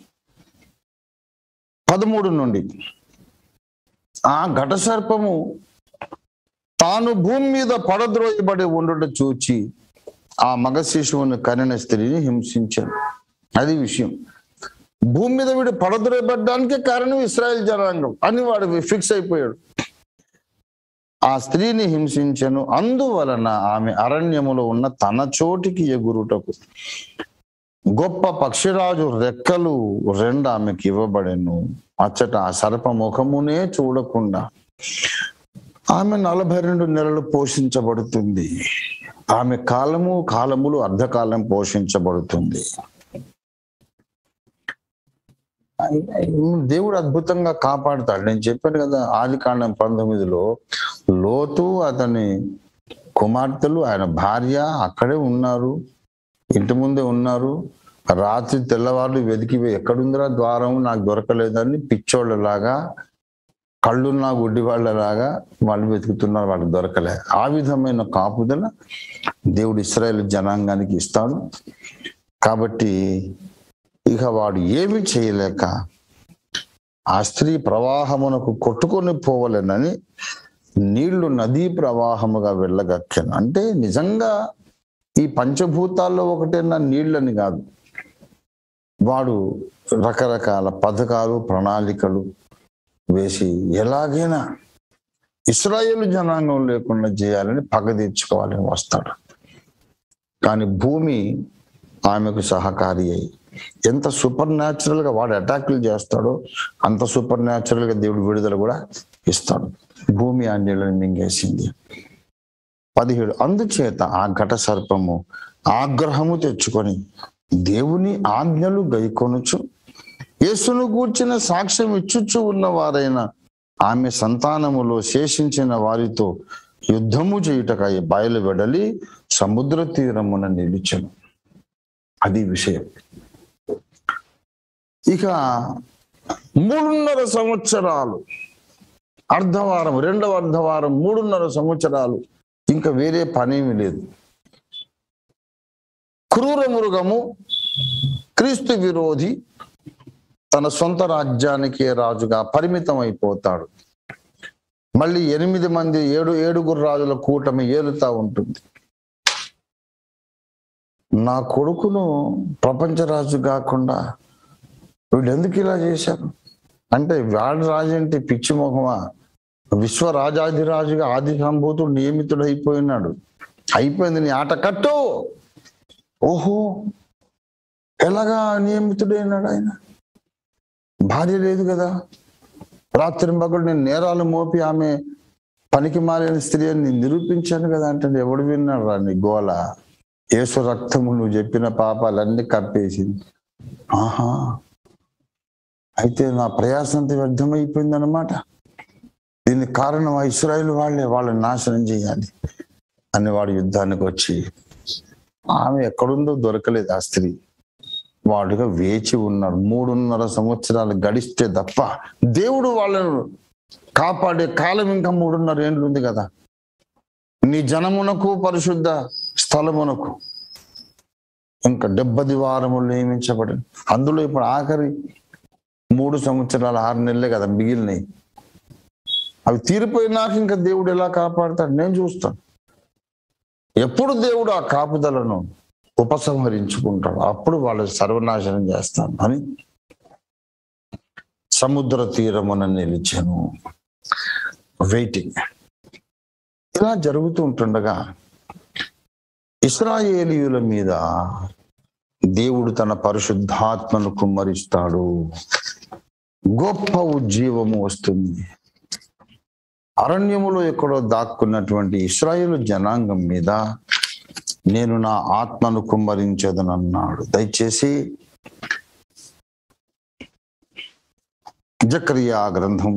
పదమూడు నుండి ఆ ఘట సర్పము తాను భూమి మీద పడద్రోయబడి ఉండుట చూచి ఆ మగ శిశువుని కనిన స్త్రీని హింసించాడు అది విషయం భూమి మీద వీడు పడద్రోయబడ్డానికే కారణం ఇస్రాయల్ జనాంగం అని వాడు ఫిక్స్ అయిపోయాడు ఆ స్త్రీని హింసించెను అందువలన ఆమె అరణ్యములో ఉన్న తన చోటికి ఎగురుటకు గొప్ప పక్షిరాజు రెక్కలు రెండు ఆమెకి ఇవ్వబడెను అచ్చట ఆ సర్ప ముఖమునే చూడకుండా ఆమె నలభై రెండు నెలలు పోషించబడుతుంది ఆమె కాలము కాలములు అర్ధకాలం పోషించబడుతుంది దేవుడు అద్భుతంగా కాపాడుతాడు నేను చెప్పాను కదా ఆది కాండం పంతొమ్మిదిలో లోతు అతని కుమార్తెలు ఆయన భార్య అక్కడే ఉన్నారు ఇంటి ముందే ఉన్నారు రాత్రి తెల్లవారు వెతికి ఎక్కడుందిరా ద్వారం నాకు దొరకలేదని పిచ్చోళ్ళలాగా కళ్ళున్న గుడ్డి వాళ్ళలాగా వాళ్ళు వెతుకుతున్నారు వాళ్ళకి దొరకలే ఆ విధమైన కాపుదల దేవుడు ఇస్రాయేల్ జనాంగానికి ఇస్తాడు కాబట్టి ఇక వాడు ఏమి చేయలేక ఆ స్త్రీ ప్రవాహమునకు కొట్టుకొని పోవలేనని నీళ్లు నదీ ప్రవాహముగా వెళ్ళగక్కెను అంటే నిజంగా ఈ పంచభూతాల్లో ఒకటేనా నీళ్ళని కాదు వాడు రకరకాల పథకాలు ప్రణాళికలు వేసి ఎలాగైనా ఇస్రాయేల్ జనాంగం లేకుండా చేయాలని పగ తీర్చుకోవాలని వస్తాడు కానీ భూమి ఆమెకు సహకారి అయి ఎంత సూపర్ న్యాచురల్ గా వాడు అటాకులు చేస్తాడో అంత సూపర్ న్యాచురల్ గా దేవుడు విడుదల కూడా ఇస్తాడు భూమి ఆ నీళ్ళని మింగేసింది పదిహేడు అందుచేత ఆ ఘట సర్పము ఆగ్రహము తెచ్చుకొని దేవుని ఆజ్ఞలు గైకొనుచు యేసును కూర్చిన సాక్ష్యం ఇచ్చుచు ఉన్నవారైన ఆమె సంతానములో శేషించిన వారితో యుద్ధము చేయుటకై బయలు వెడలి సముద్ర తీరమున నిలిచెను అది విషయం ఇక మూడున్నర సంవత్సరాలు అర్ధవారం రెండవ అర్ధవారం మూడున్నర సంవత్సరాలు ఇంకా వేరే పనేమి లేదు క్రూర మృగము క్రీస్తు విరోధి తన సొంత రాజ్యానికే రాజుగా పరిమితం అయిపోతాడు మళ్ళీ ఎనిమిది మంది ఏడు ఏడుగురు రాజుల కూటమి ఏలుతా ఉంటుంది నా కొడుకును ప్రపంచ రాజు కాకుండా వీళ్ళు ఎందుకు ఇలా చేశారు అంటే వాడు రాజంటే పిచ్చి మొహమా విశ్వ రాజాధిరాజుగా ఆది సంభూతుడు నియమితుడు అయిపోయినాడు అయిపోయింది నీ ఆట కట్టు ఓహో ఎలాగా నియమితుడైనాడు ఆయన భార్య లేదు కదా రాత్రి మగుడు నేను నేరాలు మోపి ఆమె పనికి మాలిన స్త్రీ అని నిరూపించాను కదా అంటే ఎవడు విన్నాడు రా నీ గోల యేసు రక్తము నువ్వు చెప్పిన పాపాలన్నీ కప్పేసింది ఆహా అయితే నా ప్రయాసంత వ్యర్థమైపోయింది అనమాట దీనికి కారణం ఆ ఇస్రాయిల్ వాళ్ళే వాళ్ళని నాశనం చేయాలి అని వాడు యుద్ధానికి వచ్చి ఆమె ఎక్కడుందో దొరకలేదు ఆ స్త్రీ వాడుగా వేచి ఉన్నాడు మూడున్నర సంవత్సరాలు గడిస్తే తప్ప దేవుడు వాళ్ళను కాపాడే కాలం ఇంకా మూడున్నర ఏండ్లు ఉంది కదా నీ జనమునకు పరిశుద్ధ స్థలమునకు ఇంకా డెబ్బది వారములు నియమించబడింది అందులో ఇప్పుడు ఆఖరి మూడు సంవత్సరాలు ఆరు నెలలే కదా మిగిలినాయి అవి తీరిపోయినాక ఇంకా దేవుడు ఎలా కాపాడుతాడు నేను చూస్తాను ఎప్పుడు దేవుడు ఆ కాపుదలను ఉపసంహరించుకుంటాడు అప్పుడు వాళ్ళు సర్వనాశనం చేస్తాను అని సముద్ర తీరమున నిలిచాను వెయిటింగ్ ఇలా జరుగుతూ ఉంటుండగా ఇస్రాయేలీయుల మీద దేవుడు తన పరిశుద్ధాత్మను కుమ్మరిస్తాడు గొప్ప ఉజ్జీవము వస్తుంది అరణ్యములో ఎక్కడో దాక్కున్నటువంటి ఇస్రాయేల్ జనాంగం మీద నేను నా ఆత్మను కుమ్మరించదనన్నాడు దయచేసి జకరియా గ్రంథం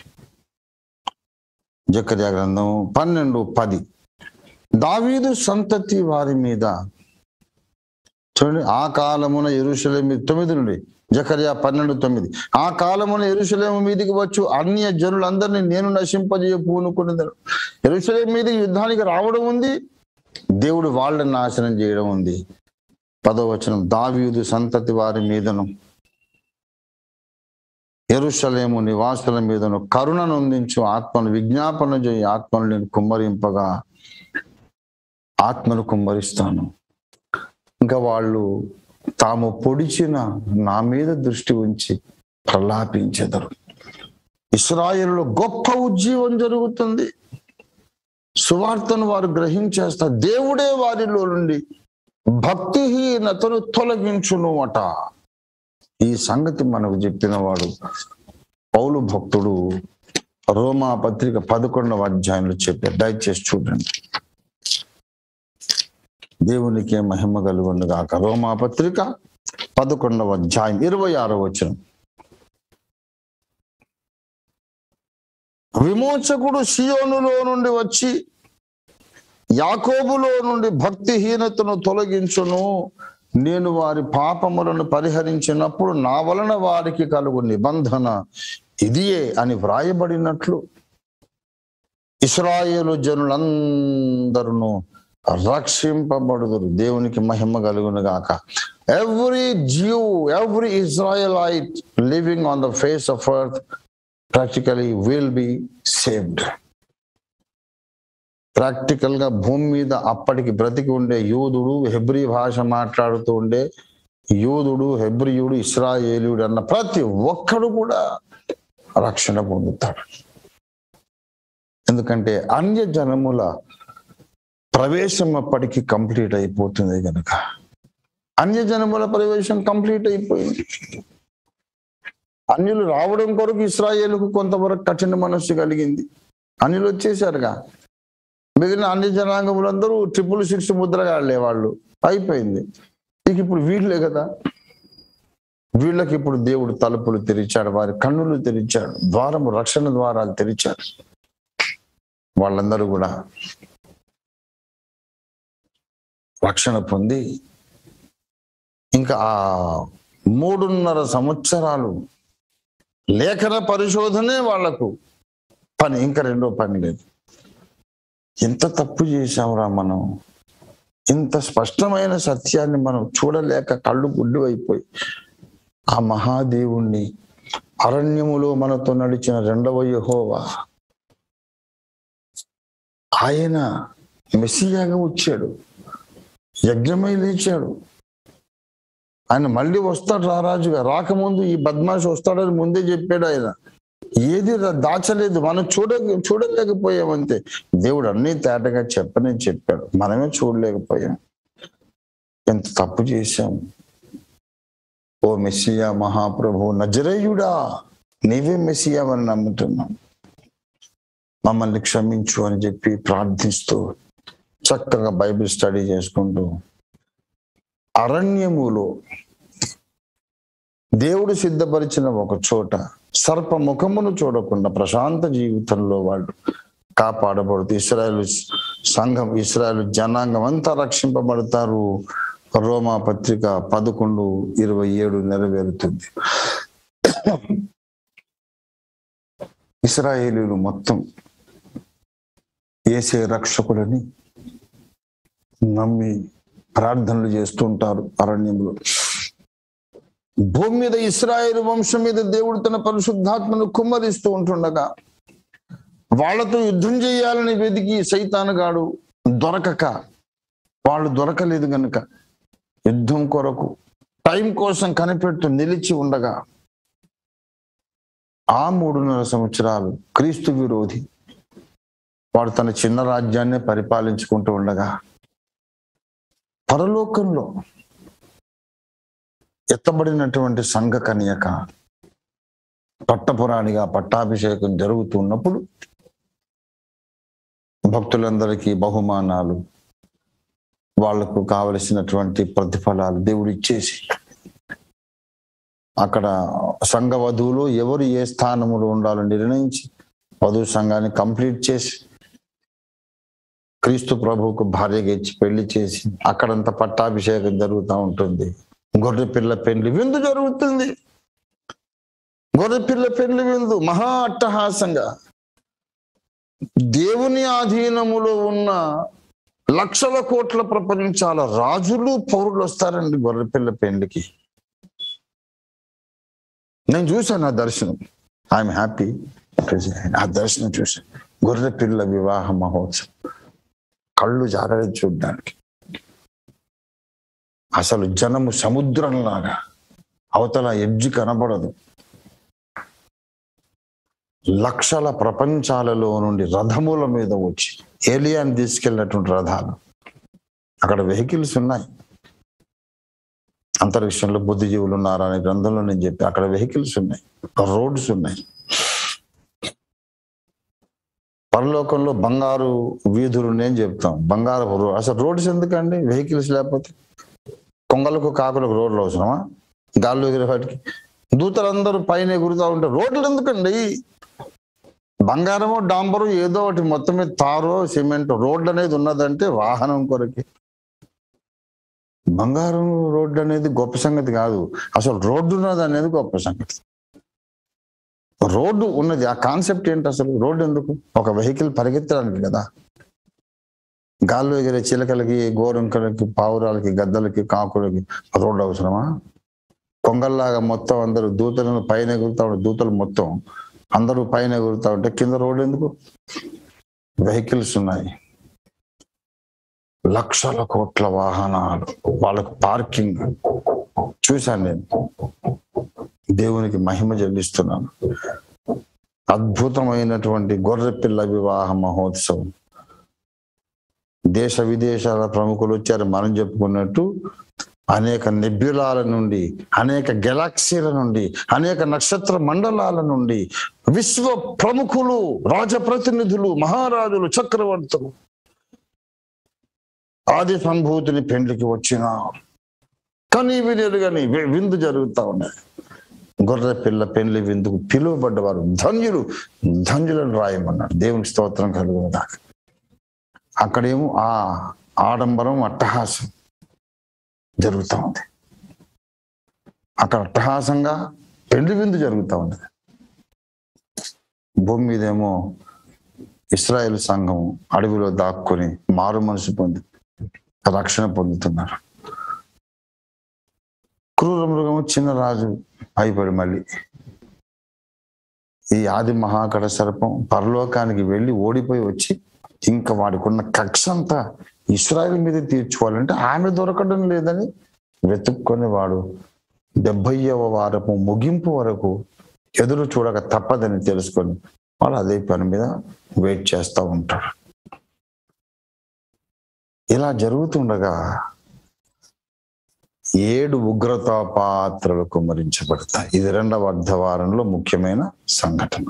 జకరియా గ్రంథం పన్నెండు పది దావీదు సంతతి వారి మీద చూడండి ఆ కాలమున ఎరుషలేమి తొమ్మిది నుండి జకరియా పన్నెండు తొమ్మిది ఆ కాలమున ఎరుషలేము మీదికి వచ్చు అన్య జనులందరినీ నేను నశింపజేయ పూనుకునేదాను ఎరుషలేం మీద యుద్ధానికి రావడం ఉంది దేవుడు వాళ్ళని నాశనం చేయడం ఉంది పదో వచనం దావీదు సంతతి వారి మీదను ఎరుషలేము నివాసుల మీదను కరుణను అందించు ఆత్మను విజ్ఞాపన చేయి ఆత్మను నేను కుమ్మరింపగా ఆత్మను కుమ్మరిస్తాను ఇంకా వాళ్ళు తాము పొడిచిన నా మీద దృష్టి ఉంచి ప్రలాపించెదరు ఇస్రాయేల్లో గొప్ప ఉజ్జీవం జరుగుతుంది సువార్తను వారు గ్రహించేస్తారు దేవుడే వారిలో నుండి భక్తిహీనతను తొలగించును అట ఈ సంగతి మనకు చెప్పిన వాడు పౌలు భక్తుడు రోమా పత్రిక పదకొండవ అధ్యాయంలో చెప్పారు దయచేసి చూడండి దేవునికి మహిమ కలుగును గాక రోమా పత్రిక పదకొండవ అధ్యాయం ఇరవై ఆరో వచనం విమోచకుడు సియోనులో నుండి వచ్చి యాకోబులో నుండి భక్తిహీనతను తొలగించును నేను వారి పాపములను పరిహరించినప్పుడు నా వలన వారికి కలుగు నిబంధన ఇదియే అని వ్రాయబడినట్లు ఇస్రాయేలు జనులందరూ రక్షింపబడుదురు దేవునికి మహిమ కలుగును గాక every Jew every Israelite living on the face of earth practically will be saved practical గా భూమి మీద అప్పటికి బ్రతికి ఉండే యూదుడు హెబ్రి భాష మాట్లాడుతూ ఉండే యూదుడు హెబ్రియుడు ఇస్రాయేలుడు అన్న ప్రతి ఒక్కడు కూడా రక్షణ పొందుతాడు ఎందుకంటే అన్య జనముల ప్రవేశం అప్పటికి కంప్లీట్ అయిపోతుంది కనుక అన్య జనముల ప్రవేశం కంప్లీట్ అయిపోయింది అన్యులు రావడం కొరకు ఇస్రాయేలుకు కొంతవరకు కఠిన మనస్సు కలిగింది అన్యులు వచ్చేసారుగా మిగిలిన అన్ని జనాంగములందరూ ట్రిపుల్ సిక్స్ ముద్రగాళ్లే వాళ్ళు అయిపోయింది ఇక ఇప్పుడు వీళ్ళే కదా వీళ్ళకి ఇప్పుడు దేవుడు తలుపులు తెరిచాడు వారి కన్నులు తెరిచాడు ద్వారము రక్షణ ద్వారాలు తెరిచాడు వాళ్ళందరూ కూడా రక్షణ పొంది ఇంకా ఆ మూడున్నర సంవత్సరాలు లేఖన పరిశోధనే వాళ్లకు పని ఇంకా రెండో పని లేదు ఎంత తప్పు చేశాంరా మనం ఇంత స్పష్టమైన సత్యాన్ని మనం చూడలేక కళ్ళు గుడ్డు అయిపోయి ఆ మహాదేవుణ్ణి అరణ్యములో మనతో నడిచిన రెండవ యహోవా ఆయన మెస్సియాగా వచ్చాడు యజ్ఞమై లేచాడు ఆయన మళ్ళీ వస్తాడు రారాజుగా రాకముందు ఈ బద్మాష్ వస్తాడని ముందే చెప్పాడు ఆయన ఏది రా- దాచలేదు మనం చూడ చూడలేకపోయామంతే దేవుడు అన్ని తేటగా చెప్పని చెప్పాడు మనమే చూడలేకపోయాం ఎంత తప్పు చేశాం ఓ మెస్సియా మహాప్రభు నజరేయుడా నీవే మెస్సియా అని నమ్ముతున్నాం మమ్మల్ని క్షమించు అని చెప్పి ప్రార్థిస్తూ చక్కగా బైబిల్ స్టడీ చేసుకుంటూ అరణ్యములో దేవుడు సిద్ధపరిచిన ఒక చోట సర్ప ముఖమును చూడకుండా ప్రశాంత జీవితంలో వాళ్ళు కాపాడబడుతూ ఇస్రాయల్ సంఘం ఇస్రాయల్ జనాంగం అంతా రక్షింపబడతారు రోమా పత్రిక పదకొండు ఇరవై ఏడు నెరవేరుతుంది ఇస్రాయేలీలు మొత్తం ఏసే రక్షకులని నమ్మి ప్రార్థనలు చేస్తుంటారు అరణ్యంలో భూమి మీద ఇస్రాయేల్ వంశం మీద దేవుడు తన పరిశుద్ధాత్మను కుమ్మరిస్తూ ఉంటుండగా వాళ్ళతో యుద్ధం చేయాలని వెతికి సైతానుగాడు దొరకక వాళ్ళు దొరకలేదు గనుక యుద్ధం కొరకు టైం కోసం కనిపెట్టు నిలిచి ఉండగా ఆ మూడున్నర సంవత్సరాలు క్రీస్తు విరోధి వాడు తన చిన్న రాజ్యాన్ని పరిపాలించుకుంటూ ఉండగా పరలోకంలో ఎత్తబడినటువంటి సంఘ కన్యక పట్టపురాణిగా పట్టాభిషేకం జరుగుతున్నప్పుడు భక్తులందరికీ బహుమానాలు వాళ్లకు కావలసినటువంటి ప్రతిఫలాలు దేవుడు ఇచ్చేసి అక్కడ సంఘ వధువులు ఎవరు ఏ స్థానములో ఉండాలో నిర్ణయించి వధువు సంఘాన్ని కంప్లీట్ చేసి క్రీస్తు ప్రభువుకు భార్యగా ఇచ్చి పెళ్లి చేసి అక్కడంతా పట్టాభిషేకం జరుగుతూ ఉంటుంది గొర్రె పిల్ల పెళ్లి విందు జరుగుతుంది గొర్రె పిల్ల పెళ్లి విందు మహా అట్టహాసంగా దేవుని ఆధీనములో ఉన్న లక్షల కోట్ల ప్రపంచాల రాజులు పౌరులు వస్తారండి గొర్రె పిల్ల పెళ్లికి నేను చూశాను ఆ దర్శనం ఐఎమ్ హ్యాపీ ఆ దర్శనం చూశాను గొర్రె పిల్ల వివాహ మహోత్సవం కళ్ళు జాగ్రత్త చూడడానికి అసలు జనము సముద్రంలాగా అవతల ఎడ్జి కనబడదు లక్షల ప్రపంచాలలో నుండి రథముల మీద వచ్చి ఏలియాని తీసుకెళ్ళినటువంటి రథాలు అక్కడ వెహికల్స్ ఉన్నాయి అంతరిక్షంలో బుద్ధిజీవులు ఉన్నారా అనే గ్రంథంలో నేను చెప్పి అక్కడ వెహికల్స్ ఉన్నాయి రోడ్స్ ఉన్నాయి పరలోకంలో బంగారు వీధులు నేను చెప్తాం బంగారు రో- అసలు రోడ్స్ ఎందుకండి వెహికల్స్ లేకపోతే కొంగలకు కాకులకు రోడ్లు అవసరమా గాల్లో ఎగిరే వాటికి దూతలందరూ పైన ఎగురుతూ ఉంటే రోడ్లు ఎందుకండి బంగారము డాంబరు ఏదో ఒకటి మొత్తం మీద తారో సిమెంట్ రోడ్డు అనేది ఉన్నదంటే వాహనం కొరకి బంగారం రోడ్డు అనేది గొప్ప సంగతి కాదు అసలు రోడ్డు ఉన్నది అనేది గొప్ప సంగతి రోడ్డు ఉన్నది ఆ కాన్సెప్ట్ ఏంటి అసలు రోడ్డు ఎందుకు ఒక వెహికల్ పరిగెత్తడానికి కదా గాల్లో ఎగిరే చిలకలకి గోరంకలకి పావురాలకి గద్దలకి కాకులకి రోడ్డు అవసరమా కొంగల్లాగా మొత్తం అందరూ దూతలను పైన ఎగురుతా ఉంటే దూతలు మొత్తం అందరూ పైన ఎగురుతా ఉంటే కింద రోడ్డు ఎందుకు వెహికల్స్ ఉన్నాయి లక్షల కోట్ల వాహనాలు వాళ్ళకు పార్కింగ్ చూశాను నేను దేవునికి మహిమ చెల్లిస్తున్నాను అద్భుతమైనటువంటి గొర్రెపిల్ల వివాహ మహోత్సవం దేశ విదేశాల ప్రముఖులు వచ్చారు మనం చెప్పుకున్నట్టు అనేక నెబ్యులాల నుండి అనేక గెలాక్సీల నుండి అనేక నక్షత్ర మండలాల నుండి విశ్వ ప్రముఖులు రాజప్రతినిధులు మహారాజులు చక్రవర్తులు ఆది సంభూతిని పెండ్లికి వచ్చిన కానీ వినేరుగాని విందు జరుగుతా ఉన్నాయి గొర్రె పిల్ల పెళ్లి విందుకు పిలువబడ్డవారు ధన్యులు ధన్యులను రాయమన్నాడు దేవునికి స్తోత్రం కలుగును దాకా అక్కడేమో ఆ ఆడంబరం అట్టహాసం జరుగుతూ ఉంది అక్కడ అట్టహాసంగా పెళ్లి విందు జరుగుతూ ఉంది భూమి మీదేమో ఇస్రాయేల్ సంఘం అడవిలో దాక్కుని మారు మనసు పొంది రక్షణ పొందుతున్నారు క్రూర మృగము చిన్న రాజు అయిపోయాడు మళ్ళీ ఈ ఆది మహాకడ సర్పం పరలోకానికి వెళ్ళి ఓడిపోయి వచ్చి ఇంకా వాడికి ఉన్న కక్ష అంతా ఇస్రాయల్ మీద తీర్చుకోవాలంటే ఆమె దొరకడం లేదని వెతుక్కొని వాడు డెబ్బైవ వారపు ముగింపు వరకు ఎదురు చూడక తప్పదని తెలుసుకొని వాళ్ళు అదే పని మీద వెయిట్ చేస్తూ ఉంటారు ఇలా జరుగుతుండగా ఏడు ఉగ్రతా పాత్రలు కుమ్మరించబడతాయి ఇది రెండవ అర్ధవారంలో ముఖ్యమైన సంఘటన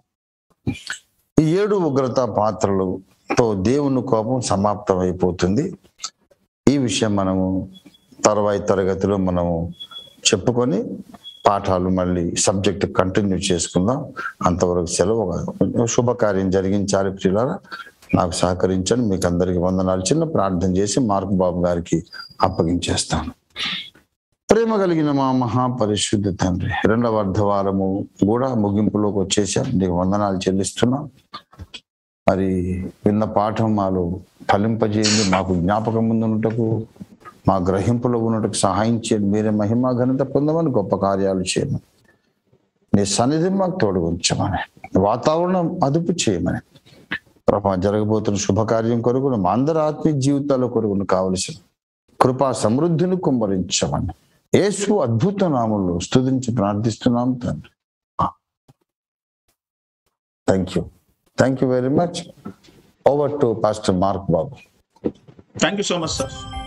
ఈ ఏడు ఉగ్రతా పాత్రలతో దేవుని కోపం సమాప్తం అయిపోతుంది ఈ విషయం మనము తర్వాయి తరగతిలో మనము చెప్పుకొని పాఠాలు మళ్ళీ సబ్జెక్ట్ కంటిన్యూ చేసుకుందాం అంతవరకు సెలవు శుభకార్యం జరిగించాలి ప్రియులారా నాకు సహకరించండి మీకు అందరికి వందనాలు చిన్న ప్రార్థన చేసి మార్క్ బాబు గారికి అప్పగించేస్తాను ప్రేమ కలిగిన మా మహాపరిశుద్ధ తండ్రి రెండవ అర్ధవారము కూడా ముగింపులోకి వచ్చేసాం నీకు వందనాలు చెల్లిస్తున్నాం మరి విన్న పాఠం మాలో ఫలింపజేయండి మాకు జ్ఞాపకం ముందు ఉన్నటకు మా గ్రహింపులో ఉన్నటకు సహాయం చేయండి మీరే మహిమా ఘనత పొందమని గొప్ప కార్యాలు చేయమని నీ సన్నిధి మాకు తోడు ఉంచమని వాతావరణం అదుపు చేయమని ప్రభా జరగబోతున్న శుభకార్యం కొరకు మా అందరి ఆత్మీయ జీవితాల కొరకు కావలసిన కృపా సమృద్ధిని కుమ్మరించమని యేసు అద్భుత నామంలో స్తుతించి ప్రార్థిస్తున్నాం తండ్రి thank you thank you very much over to pastor Mark Babu thank you so much sir